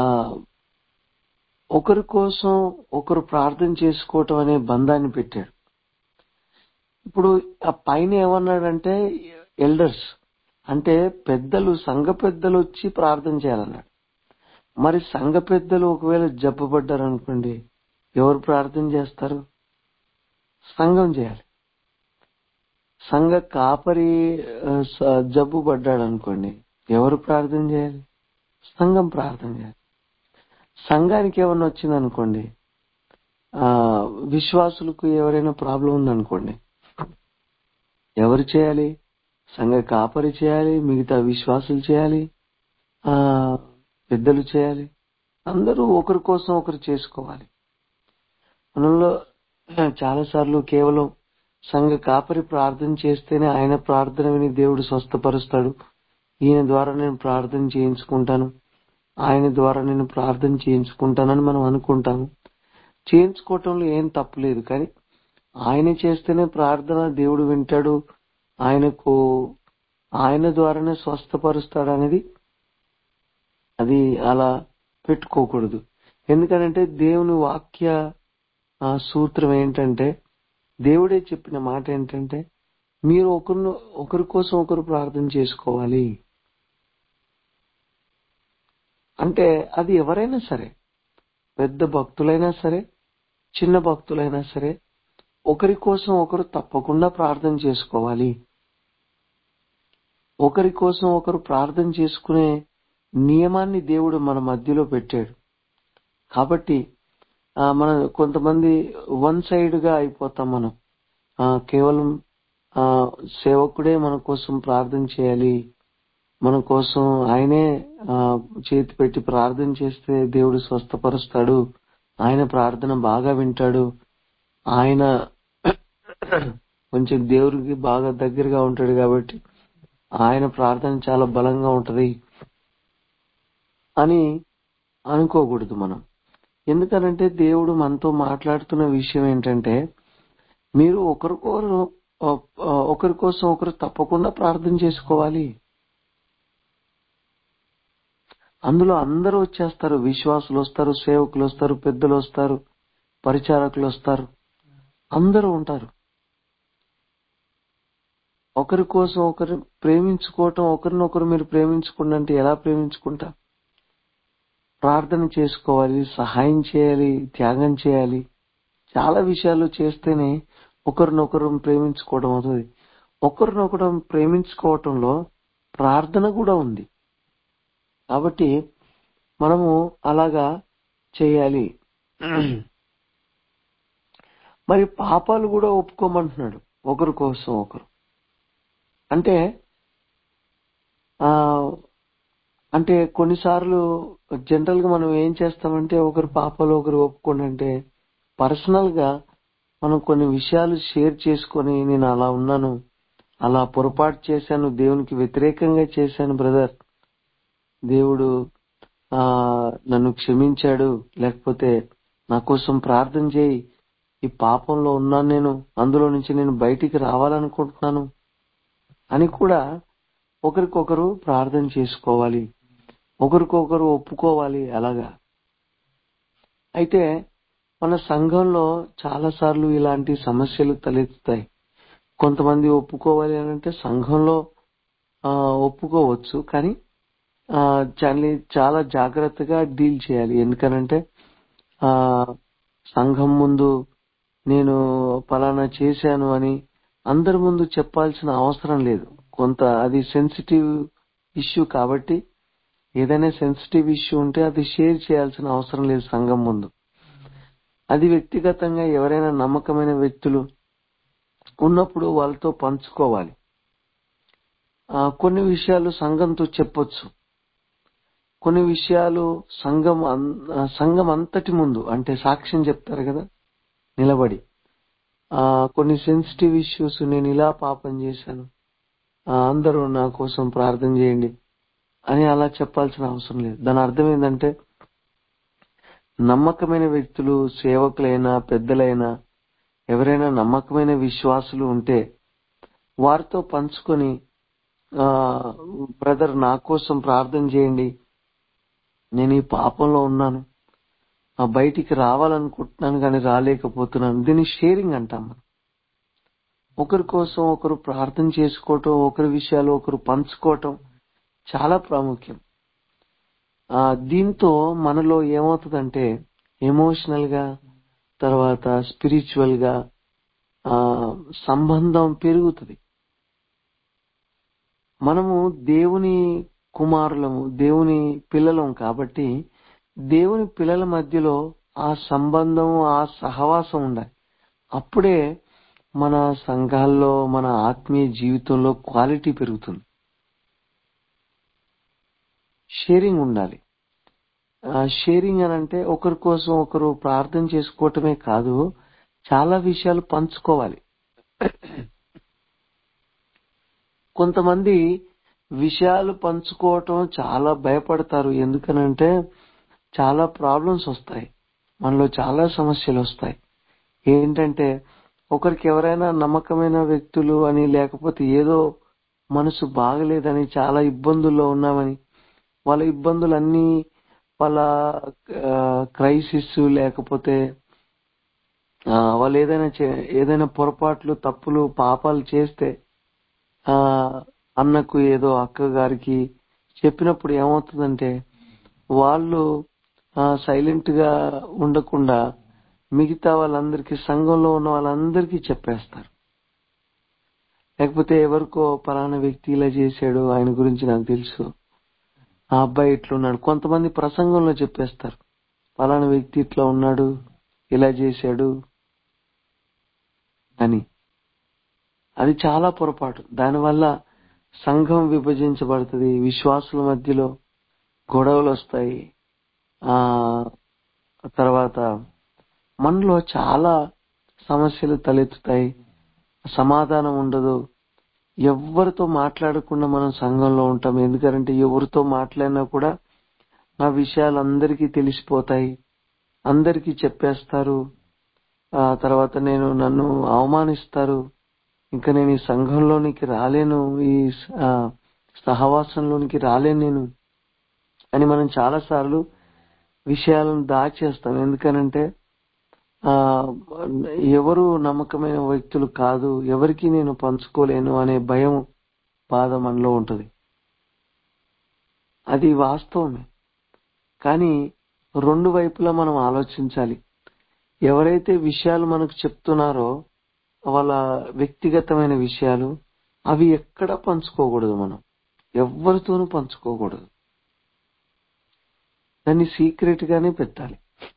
ఒకరి కోసం ఒకరు ప్రార్థన చేసుకోవటం అనే బంధాన్ని పెట్టాడు ఇప్పుడు ఆ పైన ఏమన్నాడంటే ఎల్డర్స్ అంటే పెద్దలు సంఘ పెద్దలు వచ్చి ప్రార్థన చేయాలన్నాడు మరి సంఘ పెద్దలు ఒకవేళ జబ్బపడ్డారు అనుకోండి ఎవరు ప్రార్థన చేస్తారు సంఘం చేయాలి సంఘ కాపరి ఆ, స- జబ్బు పడ్డాడు అనుకోండి ఎవరు ప్రార్థన చేయాలి సంఘం ప్రార్థన చేయాలి సంఘానికి ఏమన్నా వచ్చింది అనుకోండి ఆ విశ్వాసులకు ఎవరైనా ప్రాబ్లం ఉందనుకోండి ఎవరు చేయాలి సంఘ కాపరి చేయాలి మిగతా విశ్వాసులు చేయాలి ఆ పెద్దలు చేయాలి అందరూ ఒకరి కోసం ఒకరు చేసుకోవాలి మనలో చాలా సార్లు కేవలం సంఘ కాపరి ప్రార్థన చేస్తేనే ఆయన ప్రార్థన విని దేవుడు స్వస్థపరుస్తాడు ఈయన ద్వారా నేను ప్రార్థన చేయించుకుంటాను ఆయన ద్వారా నేను ప్రార్థన చేయించుకుంటానని మనం అనుకుంటాము చేయించుకోవటంలో ఏం తప్పులేదు కానీ ఆయన చేస్తేనే ప్రార్థన దేవుడు వింటాడు ఆయనకు ఆయన ద్వారానే స్వస్థపరుస్తాడు అనేది అది అలా పెట్టుకోకూడదు ఎందుకంటే దేవుని వాక్య ఆ, సూత్రం ఏంటంటే దేవుడే చెప్పిన మాట ఏంటంటే మీరు ఒకరిని ఒకరి కోసం ఒకరు ప్రార్థన చేసుకోవాలి అంటే అది ఎవరైనా సరే పెద్ద భక్తులైనా సరే చిన్న భక్తులైనా సరే ఒకరి కోసం ఒకరు తప్పకుండా ప్రార్థన చేసుకోవాలి ఒకరి కోసం ఒకరు ప్రార్థన చేసుకునే నియమాన్ని దేవుడు మన మధ్యలో పెట్టాడు కాబట్టి ఆ, మన కొంతమంది వన్ సైడ్ గా అయిపోతాం మనం ఆ, కేవలం ఆ, సేవకుడే మన కోసం ప్రార్థన చేయాలి మన కోసం ఆయనే ఆ, చేతి పెట్టి ప్రార్థన చేస్తే దేవుడు స్వస్థపరుస్తాడు ఆయన ప్రార్థన బాగా వింటాడు ఆయన కొంచెం దేవుడికి బాగా దగ్గరగా ఉంటాడు కాబట్టి ఆయన ప్రార్థన చాలా బలంగా ఉంటది అని అనుకోకూడదు మనం ఎందుకనంటే దేవుడు మనతో మాట్లాడుతున్న విషయం ఏంటంటే మీరు ఒకరికొకరు ఒకరి కోసం ఒకరు తప్పకుండా ప్రార్థన చేసుకోవాలి అందులో అందరూ వచ్చేస్తారు విశ్వాసులు వస్తారు సేవకులు వస్తారు పెద్దలు వస్తారు పరిచారకులు వస్తారు అందరూ ఉంటారు ఒకరి కోసం ఒకరు ప్రేమించుకోవటం ఒకరినొకరు మీరు ప్రేమించుకుంటే ఎలా ప్రేమించుకుంటా ప్రార్థన చేసుకోవాలి సహాయం చేయాలి త్యాగం చేయాలి చాలా విషయాలు చేస్తేనే ఒకరినొకరు ప్రేమించుకోవడం అవుతుంది ఒకరినొకరు ప్రేమించుకోవటంలో ప్రార్థన కూడా ఉంది కాబట్టి మనము అలాగా చేయాలి మరి పాపాలు కూడా ఒప్పుకోమంటున్నాడు ఒకరి కోసం ఒకరు అంటే ఆ అంటే కొన్నిసార్లు జనరల్ గా మనం ఏం చేస్తామంటే ఒకరు పాపాలు ఒకరు ఒప్పుకోండి అంటే పర్సనల్ గా మనం కొన్ని విషయాలు షేర్ చేసుకొని నేను అలా ఉన్నాను అలా పొరపాటు చేశాను దేవునికి వ్యతిరేకంగా చేశాను బ్రదర్ దేవుడు ఆ నన్ను క్షమించాడు లేకపోతే నా కోసం ప్రార్థన చేయి ఈ పాపంలో ఉన్నాను నేను అందులో నుంచి నేను బయటికి రావాలనుకుంటున్నాను అని కూడా ఒకరికొకరు ప్రార్థన చేసుకోవాలి ఒకరికొకరు ఒప్పుకోవాలి అలాగా అయితే మన సంఘంలో చాలా సార్లు ఇలాంటి సమస్యలు తలెత్తుతాయి కొంతమంది ఒప్పుకోవాలి అని అంటే సంఘంలో ఆ, ఒప్పుకోవచ్చు కానీ ఆ, చాలా చాలా జాగ్రత్తగా డీల్ చేయాలి ఎందుకనంటే ఆ సంఘం ముందు నేను పలానా చేశాను అని అందరి ముందు చెప్పాల్సిన అవసరం లేదు కొంత అది సెన్సిటివ్ ఇష్యూ కాబట్టి ఏదైనా సెన్సిటివ్ ఇష్యూ ఉంటే అది షేర్ చేయాల్సిన అవసరం లేదు సంఘం ముందు అది వ్యక్తిగతంగా ఎవరైనా నమ్మకమైన వ్యక్తులు ఉన్నప్పుడు వాళ్ళతో పంచుకోవాలి ఆ, కొన్ని విషయాలు సంఘంతో చెప్పొచ్చు కొన్ని విషయాలు సంఘం అన్- ఆ, సంఘం అంతటి ముందు అంటే సాక్ష్యం చెప్తారు కదా నిలబడి ఆ కొన్ని సెన్సిటివ్ ఇష్యూస్ నేను ఇలా పాపం చేశాను ఆ, అందరూ నా కోసం ప్రార్థన చేయండి అని అలా చెప్పాల్సిన అవసరం లేదు దాని అర్థం ఏంటంటే నమ్మకమైన వ్యక్తులు సేవకులైనా పెద్దలైనా ఎవరైనా నమ్మకమైన విశ్వాసులు ఉంటే వారితో పంచుకొని ఆ బ్రదర్ నా కోసం ప్రార్థన చేయండి నేను ఈ పాపంలో ఉన్నాను ఆ బయటికి రావాలనుకుంటున్నాను కానీ రాలేకపోతున్నాను దీన్ని షేరింగ్ అంటాం మనం ఒకరి కోసం ఒకరు ప్రార్థన చేసుకోవటం ఒకరి విషయాలు ఒకరు పంచుకోవటం చాలా ప్రాముఖ్యం ఆ దీంతో మనలో ఏమవుతుందంటే ఎమోషనల్ గా తర్వాత స్పిరిచువల్ గా ఆ సంబంధం పెరుగుతుంది మనము దేవుని కుమారులము దేవుని పిల్లలం కాబట్టి దేవుని పిల్లల మధ్యలో ఆ సంబంధం ఆ సహవాసం ఉండాలి అప్పుడే మన సంఘాల్లో మన ఆత్మీయ జీవితంలో క్వాలిటీ పెరుగుతుంది షేరింగ్ ఉండాలి ఆ షేరింగ్ అని అంటే ఒకరి కోసం ఒకరు ప్రార్థన చేసుకోవటమే కాదు చాలా విషయాలు పంచుకోవాలి కొంతమంది విషయాలు పంచుకోవటం చాలా భయపడతారు ఎందుకనంటే చాలా ప్రాబ్లమ్స్ వస్తాయి మనలో చాలా సమస్యలు వస్తాయి ఏంటంటే ఒకరికి ఎవరైనా నమ్మకమైన వ్యక్తులు అని లేకపోతే ఏదో మనసు బాగలేదని చాలా ఇబ్బందుల్లో ఉన్నామని వాళ్ళ ఇబ్బందులన్నీ వాళ్ళ క్రైసిస్ లేకపోతే ఆ, వాళ్ళు ఏదైనా చే- ఏదైనా పొరపాట్లు తప్పులు పాపాలు చేస్తే ఆ అన్నకు ఏదో అక్క గారికి చెప్పినప్పుడు ఏమవుతుందంటే వాళ్ళు సైలెంట్ గా ఉండకుండా మిగతా వాళ్ళందరికీ సంఘంలో ఉన్న వాళ్ళందరికీ చెప్పేస్తారు లేకపోతే ఎవరికో పలానా వ్యక్తి ఇలా చేశాడు ఆయన గురించి నాకు తెలుసు ఆ అబ్బాయి ఇట్లున్నాడు కొంతమంది ప్రసంగంలో చెప్పేస్తారు పలానా వ్యక్తి ఇట్లా ఉన్నాడు ఇలా చేశాడు అని అది చాలా పొరపాటు దానివల్ల సంఘం విభజించబడుతుంది విశ్వాసుల మధ్యలో గొడవలు వస్తాయి ఆ తర్వాత మనలో చాలా సమస్యలు తలెత్తుతాయి సమాధానం ఉండదు ఎవరితో మాట్లాడకుండా మనం సంఘంలో ఉంటాం ఎందుకంటే ఎవరితో మాట్లాడినా కూడా నా విషయాలు అందరికీ తెలిసిపోతాయి అందరికీ చెప్పేస్తారు ఆ తర్వాత నేను నన్ను అవమానిస్తారు ఇంకా నేను ఈ సంఘంలోనికి రాలేను ఈ ఆ, సహవాసంలోనికి రాలేను నేను అని మనం చాలా సార్లు విషయాలను దాచేస్తాం ఎందుకనంటే ఆ ఎవరు నమ్మకమైన వ్యక్తులు కాదు ఎవరికి నేను పంచుకోలేను అనే భయం బాధ మనలో ఉంటది అది వాస్తవమే కానీ రెండు వైపులా మనం ఆలోచించాలి ఎవరైతే విషయాలు మనకు చెప్తున్నారో వాళ్ళ వ్యక్తిగతమైన విషయాలు అవి ఎక్కడ పంచుకోకూడదు మనం ఎవరితోనూ పంచుకోకూడదు దాన్ని సీక్రెట్ గానే పెట్టాలి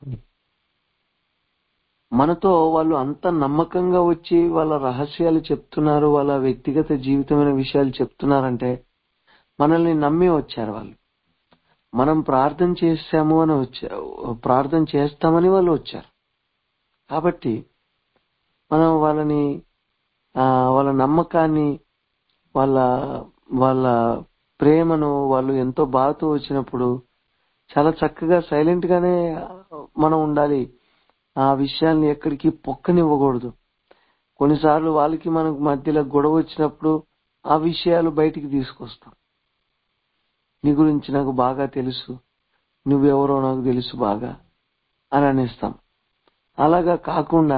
మనతో వాళ్ళు అంత నమ్మకంగా వచ్చి వాళ్ళ రహస్యాలు చెప్తున్నారు వాళ్ళ వ్యక్తిగత జీవితమైన విషయాలు చెప్తున్నారంటే మనల్ని నమ్మి వచ్చారు వాళ్ళు మనం ప్రార్థన చేశాము అని వచ్చారు ప్రార్థన చేస్తామని వాళ్ళు వచ్చారు కాబట్టి మనం వాళ్ళని ఆ, వాళ్ళ నమ్మకాన్ని వాళ్ళ వాళ్ళ ప్రేమను వాళ్ళు ఎంతో బాధతో వచ్చినప్పుడు చాలా చక్కగా సైలెంట్ గానే మనం ఉండాలి ఆ విషయాల్ని ఎక్కడికి పొక్కనివ్వకూడదు కొన్నిసార్లు వాళ్ళకి మనకు మధ్యలో గొడవ వచ్చినప్పుడు ఆ విషయాలు బయటికి తీసుకొస్తాం నీ గురించి నాకు బాగా తెలుసు నువ్వెవరో నాకు తెలుసు బాగా అని అనేస్తాం అలాగా కాకుండా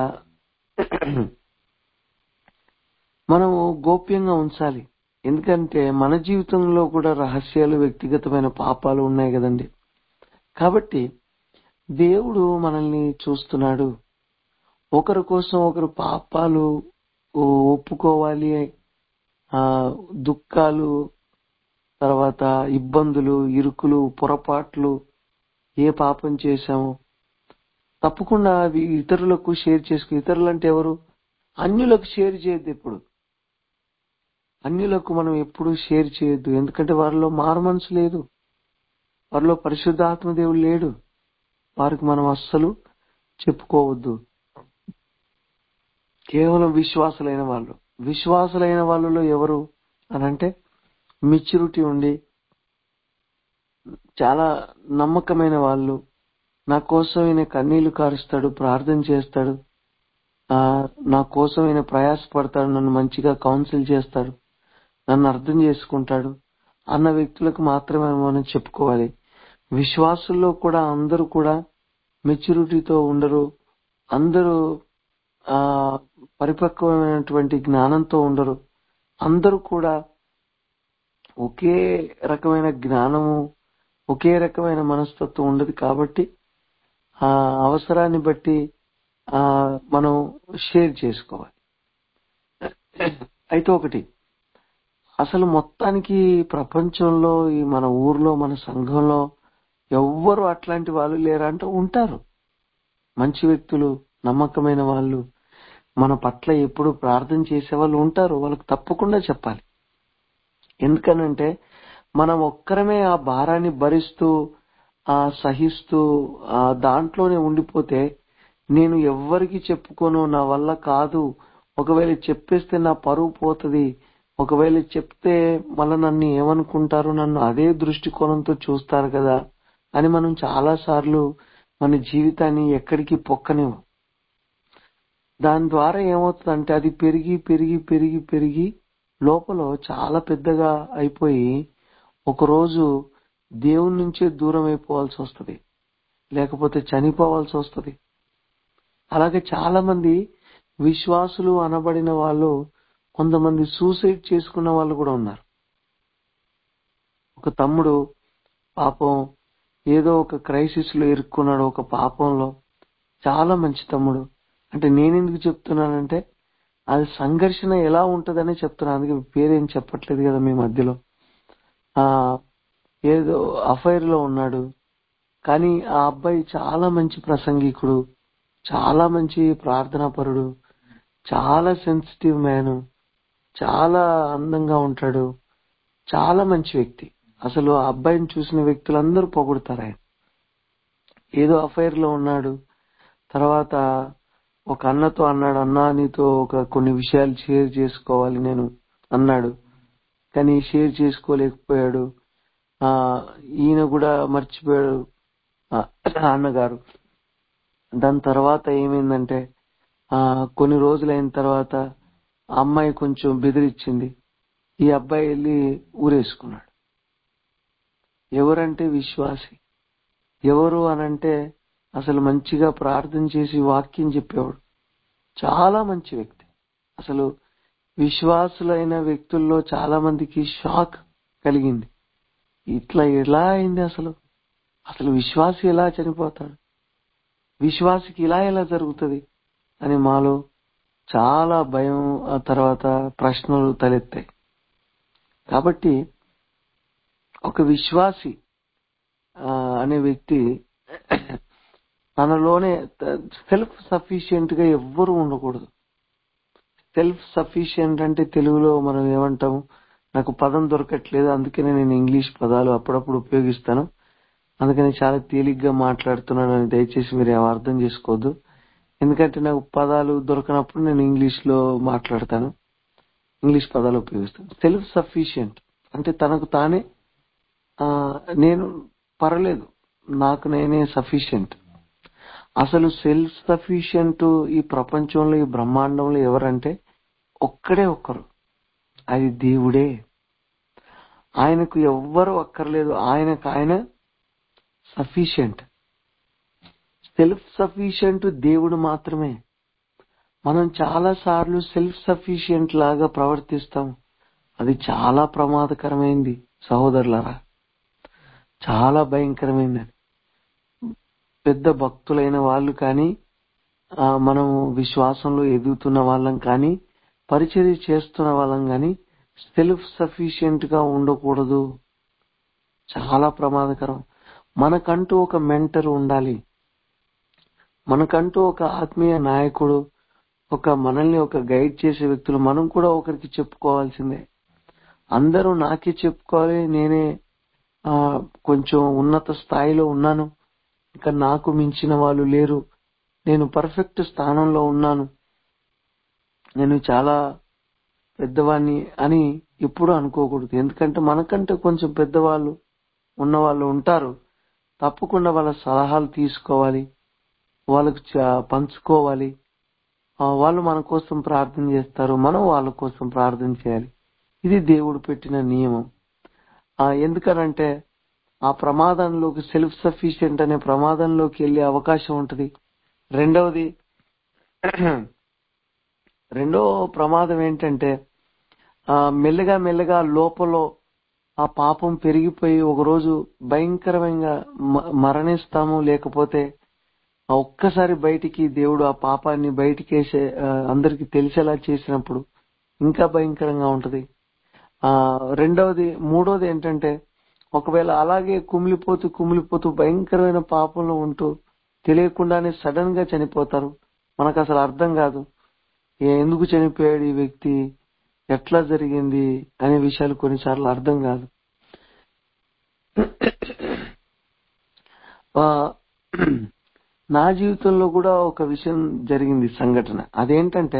మనము గోప్యంగా ఉంచాలి ఎందుకంటే మన జీవితంలో కూడా రహస్యాలు వ్యక్తిగతమైన పాపాలు ఉన్నాయి కదండి కాబట్టి దేవుడు మనల్ని చూస్తున్నాడు ఒకరి కోసం ఒకరు పాపాలు ఒప్పుకోవాలి ఆ దుఃఖాలు తర్వాత ఇబ్బందులు ఇరుకులు పొరపాట్లు ఏ పాపం చేశాము తప్పకుండా అవి ఇతరులకు షేర్ చేసుకు ఇతరులు అంటే ఎవరు అన్యులకు షేర్ చేయొద్దు ఎప్పుడు అన్యులకు మనం ఎప్పుడు షేర్ చేయొద్దు ఎందుకంటే వారిలో మారు మనసు లేదు వారిలో పరిశుద్ధాత్మ దేవుడు లేడు వారికి మనం అస్సలు చెప్పుకోవద్దు కేవలం విశ్వాసులైన వాళ్ళు విశ్వాసులైన వాళ్ళలో ఎవరు అని అంటే మెచ్యూరిటీ ఉండి చాలా నమ్మకమైన వాళ్ళు నా కోసం ఈయన కన్నీళ్లు కారుస్తాడు ప్రార్థన చేస్తాడు ఆ నా కోసం ఈయన ప్రయాసపడతాడు నన్ను మంచిగా కౌన్సిల్ చేస్తాడు నన్ను అర్థం చేసుకుంటాడు అన్న వ్యక్తులకు మాత్రమే మనం చెప్పుకోవాలి విశ్వాసుల్లో కూడా అందరూ కూడా మెచ్యూరిటీతో ఉండరు అందరూ ఆ పరిపక్వమైనటువంటి జ్ఞానంతో ఉండరు అందరూ కూడా ఒకే రకమైన జ్ఞానము ఒకే రకమైన మనస్తత్వం ఉండదు కాబట్టి ఆ అవసరాన్ని బట్టి ఆ మనం షేర్ చేసుకోవాలి అయితే ఒకటి అసలు మొత్తానికి ప్రపంచంలో ఈ మన ఊర్లో మన సంఘంలో ఎవ్వరు అట్లాంటి వాళ్ళు లేరా అంటే ఉంటారు మంచి వ్యక్తులు నమ్మకమైన వాళ్ళు మన పట్ల ఎప్పుడు ప్రార్థన చేసే వాళ్ళు ఉంటారు వాళ్ళకి తప్పకుండా చెప్పాలి ఎందుకనంటే మనం ఒక్కరమే ఆ భారాన్ని భరిస్తూ ఆ సహిస్తూ ఆ దాంట్లోనే ఉండిపోతే నేను ఎవ్వరికి చెప్పుకోను నా వల్ల కాదు ఒకవేళ చెప్పేస్తే నా పరువు పోతది ఒకవేళ చెప్తే మళ్ళీ నన్ను ఏమనుకుంటారు నన్ను అదే దృష్టికోణంతో చూస్తారు కదా అని మనం చాలా సార్లు మన జీవితాన్ని ఎక్కడికి పొక్కనివ్వం దాని ద్వారా ఏమవుతుందంటే అది పెరిగి పెరిగి పెరిగి పెరిగి లోపల చాలా పెద్దగా అయిపోయి ఒకరోజు దేవుని నుంచే దూరం అయిపోవాల్సి వస్తుంది లేకపోతే చనిపోవాల్సి వస్తుంది అలాగే చాలా మంది విశ్వాసులు అనబడిన వాళ్ళు కొంతమంది సూసైడ్ చేసుకున్న వాళ్ళు కూడా ఉన్నారు ఒక తమ్ముడు పాపం ఏదో ఒక క్రైసిస్ లో ఇరుక్కున్నాడు ఒక పాపంలో చాలా మంచి తమ్ముడు అంటే నేనెందుకు చెప్తున్నానంటే అది సంఘర్షణ ఎలా ఉంటదనే చెప్తున్నాను అందుకే పేరేం చెప్పట్లేదు కదా మీ మధ్యలో ఆ ఏదో అఫైర్ లో ఉన్నాడు కానీ ఆ అబ్బాయి చాలా మంచి ప్రసంగికుడు చాలా మంచి ప్రార్థనాపరుడు చాలా సెన్సిటివ్ మ్యాన్ చాలా అందంగా ఉంటాడు చాలా మంచి వ్యక్తి అసలు ఆ అబ్బాయిని చూసిన వ్యక్తులందరూ పొగుడుతారు ఆయన ఏదో అఫైర్ లో ఉన్నాడు తర్వాత ఒక అన్నతో అన్నాడు అన్నా నీతో ఒక కొన్ని విషయాలు షేర్ చేసుకోవాలి నేను అన్నాడు కానీ షేర్ చేసుకోలేకపోయాడు ఆ ఈయన కూడా మర్చిపోయాడు ఆ, అన్నగారు దాని తర్వాత ఏమైందంటే ఆ కొన్ని రోజులైన తర్వాత ఆ అమ్మాయి కొంచెం బెదిరించింది ఈ అబ్బాయి వెళ్ళి ఊరేసుకున్నాడు ఎవరంటే విశ్వాసి ఎవరు అనంటే అసలు మంచిగా ప్రార్థన చేసి వాక్యం చెప్పేవాడు చాలా మంచి వ్యక్తి అసలు విశ్వాసులైన వ్యక్తుల్లో చాలా మందికి షాక్ కలిగింది ఇట్లా ఎలా అయింది అసలు అసలు విశ్వాసి ఎలా చనిపోతాడు విశ్వాసికి ఇలా ఎలా జరుగుతుంది అని మాలో చాలా భయం ఆ తర్వాత ప్రశ్నలు తలెత్తాయి కాబట్టి ఒక విశ్వాసి ఆ, అనే వ్యక్తి తనలోనే సెల్ఫ్ సఫిషియెంట్ గా ఎవ్వరూ ఉండకూడదు సెల్ఫ్ సఫిషియెంట్ అంటే తెలుగులో మనం ఏమంటాము నాకు పదం దొరకట్లేదు అందుకనే నేను ఇంగ్లీష్ పదాలు అప్పుడప్పుడు ఉపయోగిస్తాను అందుకని చాలా తేలిగ్గా మాట్లాడుతున్నానని దయచేసి మీరు ఏం అర్థం చేసుకోవద్దు ఎందుకంటే నాకు పదాలు దొరకనప్పుడు నేను ఇంగ్లీష్ లో మాట్లాడతాను ఇంగ్లీష్ పదాలు ఉపయోగిస్తాను సెల్ఫ్ సఫిషియెంట్ అంటే తనకు తానే ఆ, నేను పర్లేదు నాకు నేనే సఫిషియెంట్ అసలు సెల్ఫ్ సఫిషియెంట్ ఈ ప్రపంచంలో ఈ బ్రహ్మాండంలో ఎవరంటే ఒక్కడే ఒక్కరు అది దేవుడే ఆయనకు ఎవ్వరు అక్కర్లేదు ఆయనకు ఆయన సఫిషియెంట్ సెల్ఫ్ సఫిషియెంట్ దేవుడు మాత్రమే మనం చాలా సార్లు సెల్ఫ్ సఫిషియెంట్ లాగా ప్రవర్తిస్తాం అది చాలా ప్రమాదకరమైంది సహోదరులారా చాలా భయంకరమైంది అది. పెద్ద భక్తులైన వాళ్ళు కానీ ఆ, మనం విశ్వాసంలో ఎదుగుతున్న వాళ్ళం కానీ పరిచర్య చేస్తున్న వాళ్ళం కానీ సెల్ఫ్ సఫిషియెంట్ గా ఉండకూడదు చాలా ప్రమాదకరం మనకంటూ ఒక మెంటర్ ఉండాలి మనకంటూ ఒక ఆత్మీయ నాయకుడు ఒక మనల్ని ఒక గైడ్ చేసే వ్యక్తులు మనం కూడా ఒకరికి చెప్పుకోవాల్సిందే అందరూ నాకే చెప్పుకోవాలి నేనే ఆ కొంచెం ఉన్నత స్థాయిలో ఉన్నాను ఇంకా నాకు మించిన వాళ్ళు లేరు నేను పర్ఫెక్ట్ స్థానంలో ఉన్నాను నేను చాలా పెద్దవాణ్ణి అని ఎప్పుడూ అనుకోకూడదు ఎందుకంటే మనకంటే కొంచెం పెద్దవాళ్ళు ఉన్నవాళ్ళు ఉంటారు తప్పకుండా వాళ్ళ సలహాలు తీసుకోవాలి వాళ్ళకు చ- పంచుకోవాలి ఆ, వాళ్ళు మన కోసం ప్రార్థన చేస్తారు మనం వాళ్ళ కోసం ప్రార్థన చేయాలి ఇది దేవుడు పెట్టిన నియమం ఆ, ఎందుకనంటే ఆ ప్రమాదంలోకి సెల్ఫ్ సఫిషియెంట్ అనే ప్రమాదంలోకి వెళ్ళే అవకాశం ఉంటది రెండవది రెండో ప్రమాదం ఏంటంటే ఆ మెల్లగా మెల్లగా లోపల ఆ పాపం పెరిగిపోయి ఒకరోజు భయంకరమైన మ- మరణిస్తాము లేకపోతే ఆ ఒక్కసారి బయటికి దేవుడు ఆ పాపాన్ని బయటికి వేసే ఆ, అందరికి తెలిసేలా చేసినప్పుడు ఇంకా భయంకరంగా ఉంటది ఆ రెండవది మూడవది ఏంటంటే ఒకవేళ అలాగే కుమిలిపోతూ కుమిలిపోతూ భయంకరమైన పాపంలో ఉంటూ తెలియకుండానే సడన్ గా చనిపోతారు మనకు అసలు అర్థం కాదు ఏ- ఎందుకు చనిపోయాడు ఈ వ్యక్తి ఎట్లా జరిగింది అనే విషయాలు కొన్నిసార్లు అర్థం కాదు ఆ, నా జీవితంలో కూడా ఒక విషయం జరిగింది సంఘటన అదేంటంటే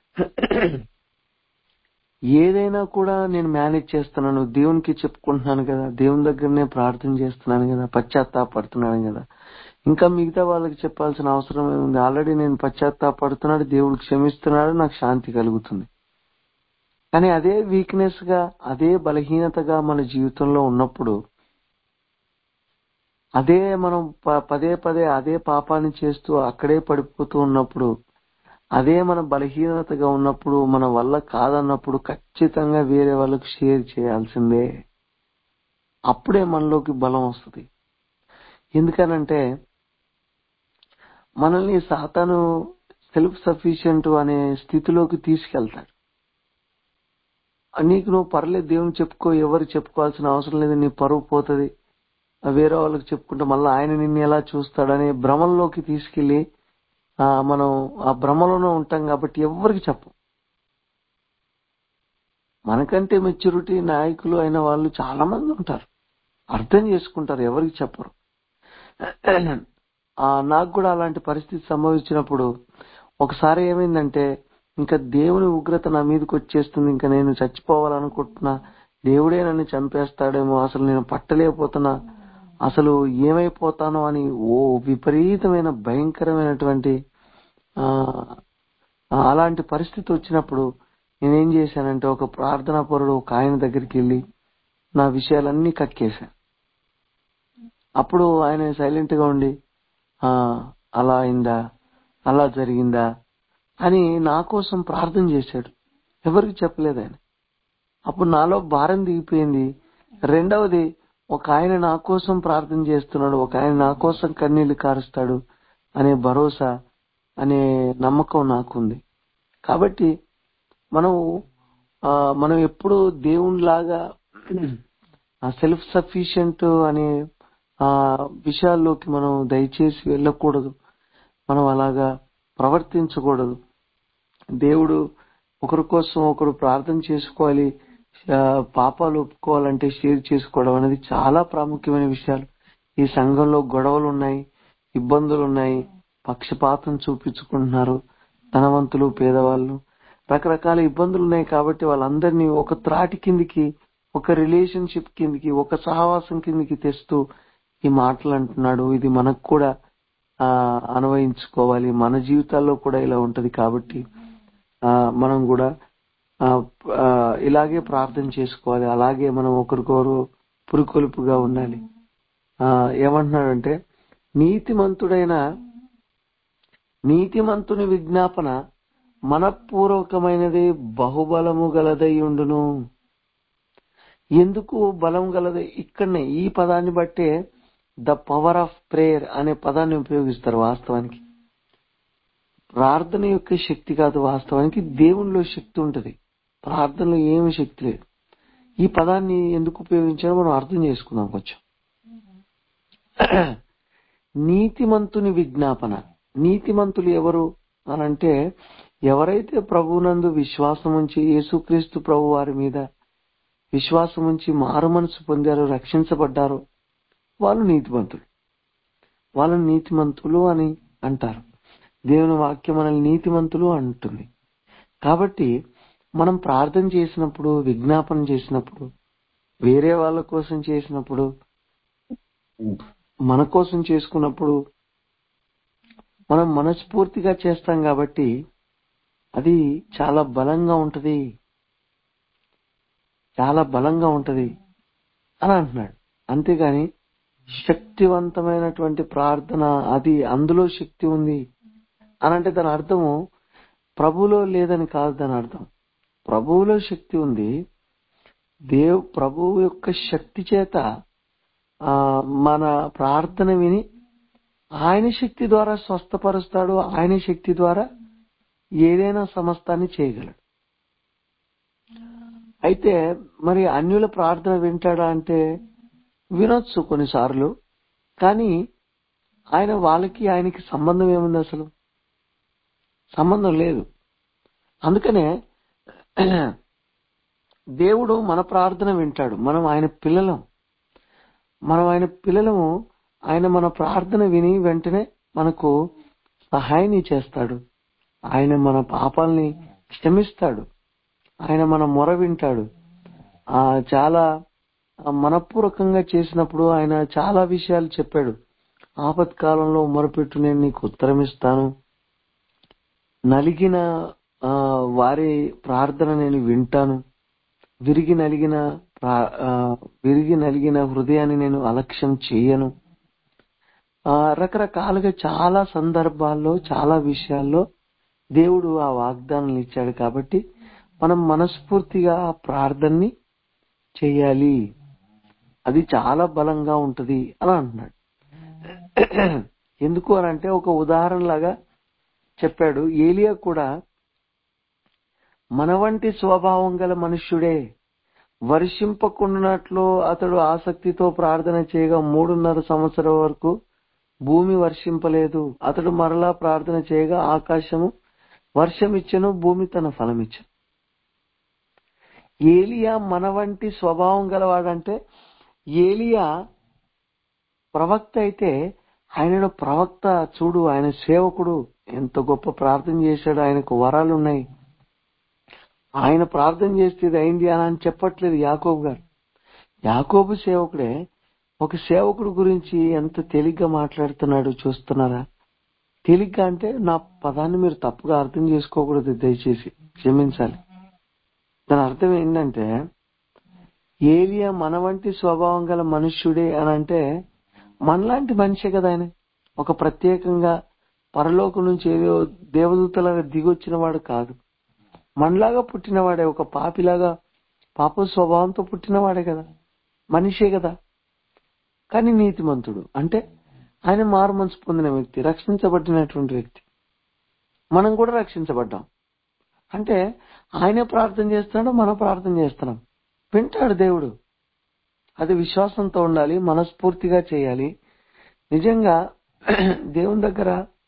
ఏదైనా కూడా నేను మేనేజ్ చేస్తున్నాను దేవునికి చెప్పుకుంటున్నాను కదా దేవుని దగ్గరనే ప్రార్థన చేస్తున్నాను కదా పశ్చాత్తాపడుతున్నాను కదా ఇంకా మిగతా వాళ్ళకి చెప్పాల్సిన అవసరం ఏముంది ఆల్రెడీ నేను పశ్చాత్తాపడుతున్నాడు దేవుడు క్షమిస్తున్నాడు నాకు శాంతి కలుగుతుంది కానీ అదే వీక్నెస్ గా అదే బలహీనతగా మన జీవితంలో ఉన్నప్పుడు అదే మనం ప- పదే పదే అదే పాపాన్ని చేస్తూ అక్కడే పడిపోతూ ఉన్నప్పుడు అదే మన బలహీనతగా ఉన్నప్పుడు మన వల్ల కాదన్నప్పుడు ఖచ్చితంగా వేరే వాళ్ళకు షేర్ చేయాల్సిందే అప్పుడే మనలోకి బలం వస్తుంది ఎందుకనంటే మనల్ని సాతాను సెల్ఫ్ సఫిషియెంట్ అనే స్థితిలోకి తీసుకెళ్తాడు నీకు నువ్వు పర్లేదు దేవుని చెప్పుకో ఎవరు చెప్పుకోవాల్సిన అవసరం లేదు నీ పరువు పోతుంది వేరే వాళ్ళకి చెప్పుకుంటే మళ్ళీ ఆయన నిన్ను ఎలా చూస్తాడనే భ్రమంలోకి తీసుకెళ్లి ఆ, మనం ఆ భ్రమలోనే ఉంటాం కాబట్టి ఎవరికి చెప్పం మనకంటే మెచ్యూరిటీ నాయకులు అయిన వాళ్ళు చాలా మంది ఉంటారు అర్థం చేసుకుంటారు ఎవరికి చెప్పరు ఆ, నాకు కూడా అలాంటి పరిస్థితి సంభవించినప్పుడు ఒకసారి ఏమైందంటే ఇంకా దేవుని ఉగ్రత నా మీదకి వచ్చేస్తుంది ఇంకా నేను చచ్చిపోవాలనుకుంటున్నా దేవుడే నన్ను చంపేస్తాడేమో అసలు నేను పట్టలేకపోతున్నా అసలు ఏమైపోతానో అని ఓ విపరీతమైన భయంకరమైనటువంటి ఆ అలాంటి పరిస్థితి వచ్చినప్పుడు నేనేం చేశానంటే ఒక ప్రార్థనా పరుడు ఒక ఆయన దగ్గరికి వెళ్ళి నా విషయాలన్నీ కక్కేశాను అప్పుడు ఆయన సైలెంట్ గా ఉండి ఆ అలా అయిందా అలా జరిగిందా అని నా కోసం ప్రార్థన చేశాడు ఎవరికి చెప్పలేదు ఆయన అప్పుడు నాలో భారం దిగిపోయింది రెండవది ఒక ఆయన నా కోసం ప్రార్థన చేస్తున్నాడు ఒక ఆయన నా కోసం కన్నీళ్లు కారుస్తాడు అనే భరోసా అనే నమ్మకం నాకుంది కాబట్టి మనం ఆ, మనం ఎప్పుడు దేవునిలాగా సెల్ఫ్ సఫిషియంట్ అనే ఆ విషయాల్లోకి మనం దయచేసి వెళ్ళకూడదు మనం అలాగా ప్రవర్తించకూడదు దేవుడు ఒకరి కోసం ఒకరు ప్రార్థన చేసుకోవాలి ఆ, పాపాలు ఒప్పుకోవాలంటే షేర్ చేసుకోవడం అనేది చాలా ప్రాముఖ్యమైన విషయాలు ఈ సంఘంలో గొడవలు ఉన్నాయి ఇబ్బందులు ఉన్నాయి పక్షపాతం చూపించుకుంటున్నారు ధనవంతులు పేదవాళ్ళు రకరకాల ఇబ్బందులు ఉన్నాయి కాబట్టి వాళ్ళందరినీ ఒక త్రాటి కిందికి ఒక రిలేషన్షిప్ కిందికి ఒక సహవాసం కిందికి తెస్తూ ఈ మాటలు అంటున్నాడు ఇది మనకు కూడా ఆ అన్వయించుకోవాలి మన జీవితాల్లో కూడా ఇలా ఉంటది కాబట్టి ఆ మనం కూడా ఆ, ఆ, ఇలాగే ప్రార్థన చేసుకోవాలి అలాగే మనం ఒకరికొకరు పురుకొలుపుగా ఉండాలి ఆ ఏమంటున్నాడంటే నీతిమంతుడైన నీతిమంతుని విజ్ఞాపన మనపూర్వకమైనది బహుబలము గలదై ఉండును ఎందుకు బలం గలది ఇక్కడనే ఈ పదాన్ని బట్టే ద పవర్ ఆఫ్ ప్రేయర్ అనే పదాన్ని ఉపయోగిస్తారు వాస్తవానికి ప్రార్థన యొక్క శక్తి కాదు వాస్తవానికి దేవునిలో శక్తి ఉంటది ప్రార్థనలో ఏమి శక్తి లేదు ఈ పదాన్ని ఎందుకు ఉపయోగించారో మనం అర్థం చేసుకుందాం కొంచెం నీతిమంతుని విజ్ఞాపన నీతిమంతులు ఎవరు అనంటే ఎవరైతే ప్రభువునందు విశ్వాసం ఉంచి యేసుక్రీస్తు ప్రభు వారి మీద విశ్వాసం ఉంచి మారు మనసు పొందారో రక్షించబడ్డారో వాళ్ళు నీతిమంతులు వాళ్ళని నీతిమంతులు అని అంటారు దేవుని వాక్యం మనల్ని నీతిమంతులు అంటుంది కాబట్టి మనం ప్రార్థన చేసినప్పుడు విజ్ఞాపన చేసినప్పుడు వేరే వాళ్ళ కోసం చేసినప్పుడు మన కోసం చేసుకున్నప్పుడు మనం మనస్ఫూర్తిగా చేస్తాం కాబట్టి అది చాలా బలంగా ఉంటది చాలా బలంగా ఉంటది అని అంటున్నాడు అంతేగాని శక్తివంతమైనటువంటి ప్రార్థన అది అందులో శక్తి ఉంది అని అంటే దాని అర్థము ప్రభువులో లేదని కాదు దాని అర్థం ప్రభువులో శక్తి ఉంది దేవ్ ప్రభువు యొక్క శక్తి చేత ఆ మన ప్రార్థన విని ఆయన శక్తి ద్వారా స్వస్థపరుస్తాడు ఆయన శక్తి ద్వారా ఏదైనా సమస్తాన్ని చేయగలడు అయితే మరి అన్యుల ప్రార్థన వింటాడా అంటే వినొచ్చు కొన్నిసార్లు కానీ ఆయన వాళ్ళకి ఆయనకి సంబంధం ఏముంది అసలు సంబంధం లేదు అందుకనే దేవుడు మన ప్రార్థన వింటాడు మనం ఆయన పిల్లలం మనం ఆయన పిల్లలము ఆయన మన ప్రార్థన విని వెంటనే మనకు సహాయాన్ని చేస్తాడు ఆయన మన పాపాలని క్షమిస్తాడు ఆయన మన మొర వింటాడు ఆ చాలా మనపూర్వకంగా చేసినప్పుడు ఆయన చాలా విషయాలు చెప్పాడు ఆపత్కాలంలో మొరపెట్టు నేను నీకు ఉత్తరం ఇస్తాను నలిగిన ఆ, వారి ప్రార్థన నేను వింటాను విరిగి నలిగిన ప్రా- ఆ, విరిగి నలిగిన హృదయాన్ని నేను అలక్ష్యం చేయను ఆ, రకరకాలుగా చాలా సందర్భాల్లో చాలా విషయాల్లో దేవుడు ఆ వాగ్దానాలు ఇచ్చాడు కాబట్టి మనం మనస్ఫూర్తిగా ఆ ప్రార్థనని చేయాలి అది చాలా బలంగా ఉంటది అని అంటున్నాడు ఎందుకు అని అంటే ఒక ఉదాహరణ లాగా చెప్పాడు ఏలియా కూడా మన వంటి స్వభావం గల మనుష్యుడే వర్షింపకుండానట్లు అతడు ఆసక్తితో ప్రార్థన చేయగా మూడున్నర సంవత్సరం వరకు భూమి వర్షింపలేదు అతడు మరలా ప్రార్థన చేయగా ఆకాశము వర్షమిచ్చెను భూమి తన ఫలమిచ్చెను ఏలియా మన వంటి స్వభావం గలవాడంటే ఏలియా ప్రవక్త అయితే ఆయనను ప్రవక్త చూడు ఆయన సేవకుడు ఎంత గొప్ప ప్రార్థన చేశాడు ఆయనకు వరాలు ఉన్నాయి ఆయన ప్రార్థన చేస్తే ఇది అయింది అని అని చెప్పట్లేదు యాకోబు గారు యాకోబు సేవకుడే ఒక సేవకుడు గురించి ఎంత తేలిగ్గా మాట్లాడుతున్నాడు చూస్తున్నారా తేలిగ్గా అంటే నా పదాన్ని మీరు తప్పుగా అర్థం చేసుకోకూడదు దయచేసి క్షమించాలి దాని అర్థం ఏంటంటే ఏలియా మన వంటి స్వభావం గల మనుష్యుడే అని అంటే మనలాంటి మనిషే కదా ఆయన ఒక ప్రత్యేకంగా పరలోకం నుంచి ఏదో దేవదూతలాగా దిగొచ్చిన వాడు కాదు మనలాగా పుట్టినవాడే ఒక పాపిలాగా పాప స్వభావంతో పుట్టినవాడే కదా మనిషే కదా కానీ నీతిమంతుడు అంటే ఆయన మారు మనసు పొందిన వ్యక్తి రక్షించబడినటువంటి వ్యక్తి మనం కూడా రక్షించబడ్డాం అంటే ఆయనే ప్రార్థన చేస్తున్నాడు మనం ప్రార్థన చేస్తున్నాం వింటాడు దేవుడు అది విశ్వాసంతో ఉండాలి మనస్ఫూర్తిగా చేయాలి నిజంగా దేవుని దగ్గర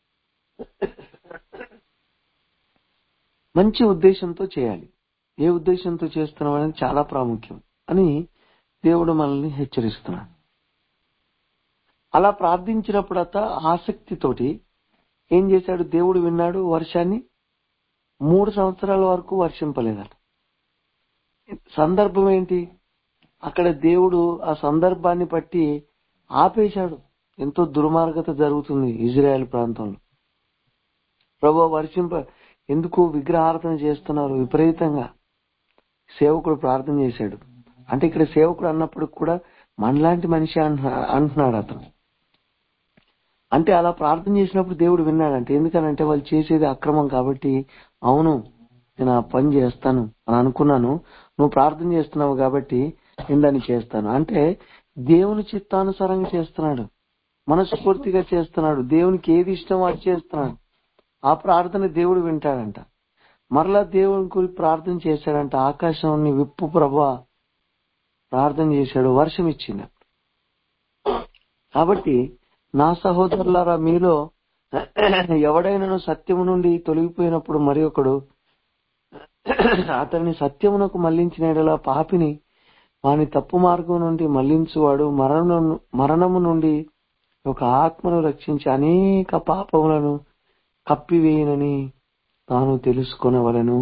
మంచి ఉద్దేశంతో చేయాలి ఏ ఉద్దేశంతో చేస్తున్నాం అనేది చాలా ప్రాముఖ్యం అని దేవుడు మనల్ని హెచ్చరిస్తున్నాడు అలా ప్రార్థించినప్పుడత ఆసక్తితోటి ఏం చేశాడు దేవుడు విన్నాడు వర్షాన్ని మూడు సంవత్సరాల వరకు వర్షింపలేదట సందర్భం ఏంటి అక్కడ దేవుడు ఆ సందర్భాన్ని బట్టి ఆపేశాడు ఎంతో దుర్మార్గత జరుగుతుంది ఇజ్రాయెల్ ప్రాంతంలో ప్రభు వర్షింప ఎందుకు విగ్రహార్థన చేస్తున్నారు విపరీతంగా సేవకుడు ప్రార్థన చేశాడు అంటే ఇక్కడ సేవకుడు అన్నప్పుడు కూడా మనలాంటి మనిషి అంటున్నా- అంటున్నాడు అతను అంటే అలా ప్రార్థన చేసినప్పుడు దేవుడు విన్నాడంటే ఎందుకనంటే వాళ్ళు చేసేది అక్రమం కాబట్టి అవును నేను ఆ పని చేస్తాను అని అనుకున్నాను నువ్వు ప్రార్థన చేస్తున్నావు కాబట్టి నేను దాన్ని చేస్తాను అంటే దేవుని చిత్తానుసారంగా చేస్తున్నాడు మనస్ఫూర్తిగా చేస్తున్నాడు దేవునికి ఏది ఇష్టం అది చేస్తున్నాడు ఆ ప్రార్థన దేవుడు వింటాడంట మరలా దేవుని గురించి ప్రార్థన చేశాడంట ఆకాశాన్ని విప్పు ప్రభా ప్రార్థన చేశాడు వర్షం ఇచ్చింది కాబట్టి నా సహోదరులారా మీలో ఎవడైనాను సత్యము నుండి తొలగిపోయినప్పుడు మరి ఒకడు అతన్ని సత్యమునకు మళ్లించిన యెడల పాపిని వాని తప్పు మార్గం నుండి మళ్లించువాడు మరణం మరణము నుండి ఒక ఆత్మను రక్షించి అనేక పాపములను కప్పివేయనని తాను తెలుసుకొనవలెను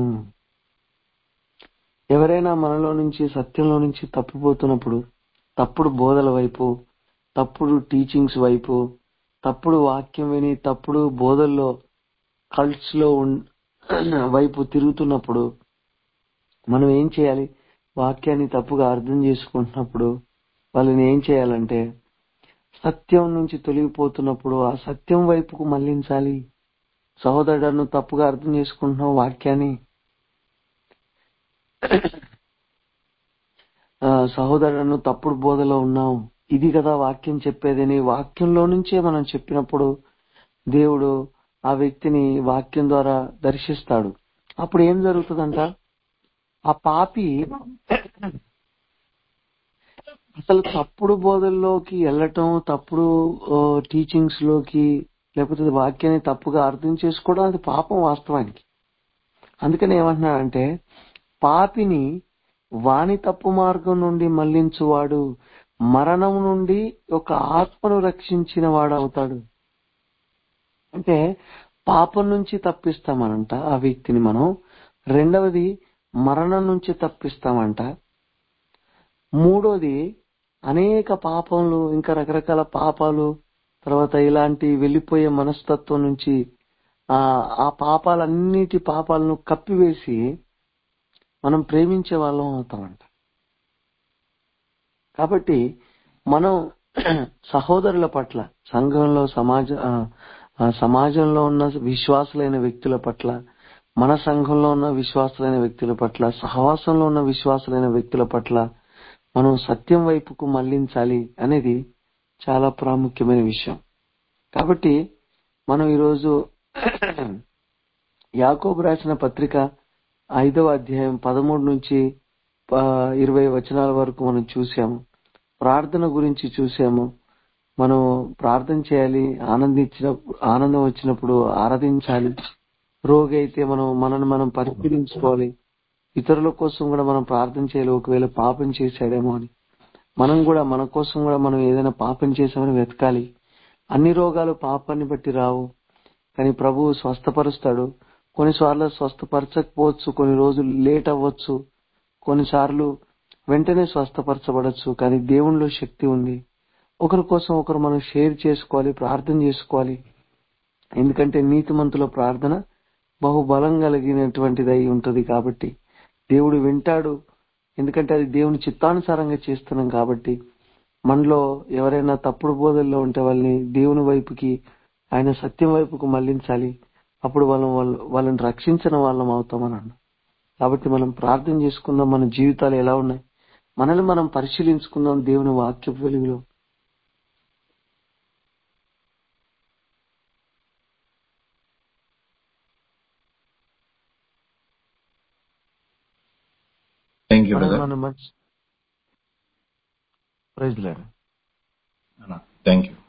ఎవరైనా మనలో నుంచి సత్యంలో నుంచి తప్పిపోతున్నప్పుడు తప్పుడు బోధల వైపు తప్పుడు టీచింగ్స్ వైపు తప్పుడు వాక్యం విని తప్పుడు బోధల్లో కల్ట్స్ లో ఉన్- వైపు తిరుగుతున్నప్పుడు మనం ఏం చేయాలి వాక్యాన్ని తప్పుగా అర్థం చేసుకుంటున్నప్పుడు వాళ్ళని ఏం చేయాలంటే సత్యం నుంచి తొలగిపోతున్నప్పుడు ఆ సత్యం వైపుకు మళ్లించాలి సహోదరుడు తప్పుగా అర్థం చేసుకుంటున్నావు వాక్యాన్ని ఆ, సహోదరులను తప్పుడు బోధలో ఉన్నావు ఇది కదా వాక్యం చెప్పేదని వాక్యంలో నుంచే మనం చెప్పినప్పుడు దేవుడు ఆ వ్యక్తిని వాక్యం ద్వారా దర్శిస్తాడు అప్పుడు ఏం జరుగుతుందంట ఆ పాపి అసలు తప్పుడు బోధల్లోకి వెళ్ళటం తప్పుడు టీచింగ్స్ లోకి లేకపోతే వాక్యాన్ని తప్పుగా అర్థం చేసుకోవడం అది పాపం వాస్తవానికి అందుకని ఏమంటున్నాడంటే పాపిని వాని తప్పు మార్గం నుండి మళ్లించువాడు మరణం నుండి ఒక ఆత్మను రక్షించిన వాడు అవుతాడు అంటే పాపం నుంచి తప్పిస్తామనంట ఆ వ్యక్తిని మనం రెండవది మరణం నుంచి తప్పిస్తామంట మూడోది అనేక పాపములు ఇంకా రకరకాల పాపాలు తర్వాత ఇలాంటి వెళ్ళిపోయే మనస్తత్వం నుంచి ఆ ఆ పాపాలన్నిటి పాపాలను కప్పివేసి మనం ప్రేమించే వాళ్ళం అవుతామంట కాబట్టి మనం సహోదరుల పట్ల సంఘంలో సమాజ ఆ, ఆ సమాజంలో ఉన్న విశ్వాసులైన వ్యక్తుల పట్ల మన సంఘంలో ఉన్న విశ్వాసులైన వ్యక్తుల పట్ల సహవాసంలో ఉన్న విశ్వాసులైన వ్యక్తుల పట్ల మనం సత్యం వైపుకు మళ్లించాలి అనేది చాలా ప్రాముఖ్యమైన విషయం కాబట్టి మనం ఈరోజు యాకోబు రాసిన పత్రిక ఐదవ అధ్యాయం పదమూడు నుంచి ఆ, ఇరవై వచనాల వరకు మనం చూసాము ప్రార్థన గురించి చూసాము మనం ప్రార్థన చేయాలి ఆనందించిన ఆనందం వచ్చినప్పుడు ఆరాధించాలి రోగి అయితే మనం మనల్ని మనం పరిశీలించుకోవాలి ఇతరుల కోసం కూడా మనం ప్రార్థన చేయాలి ఒకవేళ పాపం చేశాడేమో అని మనం కూడా మన కోసం కూడా మనం ఏదైనా పాపం చేసామని వెతకాలి అన్ని రోగాలు పాపాన్ని బట్టి రావు కానీ ప్రభువు స్వస్థపరుస్తాడు కొన్నిసార్లు స్వస్థపరచకపోవచ్చు కొన్ని రోజులు లేట్ అవ్వచ్చు కొన్నిసార్లు వెంటనే స్వస్థపరచబడచ్చు కానీ దేవునిలో శక్తి ఉంది ఒకరి కోసం ఒకరు మనం షేర్ చేసుకోవాలి ప్రార్థన చేసుకోవాలి ఎందుకంటే నీతిమంతుల ప్రార్థన బహుబలం కలిగినటువంటిది అయి ఉంటది కాబట్టి దేవుడు వింటాడు ఎందుకంటే అది దేవుని చిత్తానుసారంగా చేస్తున్నాం కాబట్టి మనలో ఎవరైనా తప్పుడు బోధల్లో ఉంటే వాళ్ళని దేవుని వైపుకి ఆయన సత్యం వైపుకు మళ్లించాలి అప్పుడు వాళ్ళం వాళ్ళ వాళ్ళని రక్షించిన వాళ్ళం అవుతామని అన్నాడు కాబట్టి మనం ప్రార్థన చేసుకుందాం మన జీవితాలు ఎలా ఉన్నాయి మనల్ని మనం పరిశీలించుకుందాం దేవుని వాక్య వెలుగులో థ్యాంక్ యూ మనం బ్రదర్ మనం మంచి ప్రైజ్ లేదు థ్యాంక్ యూ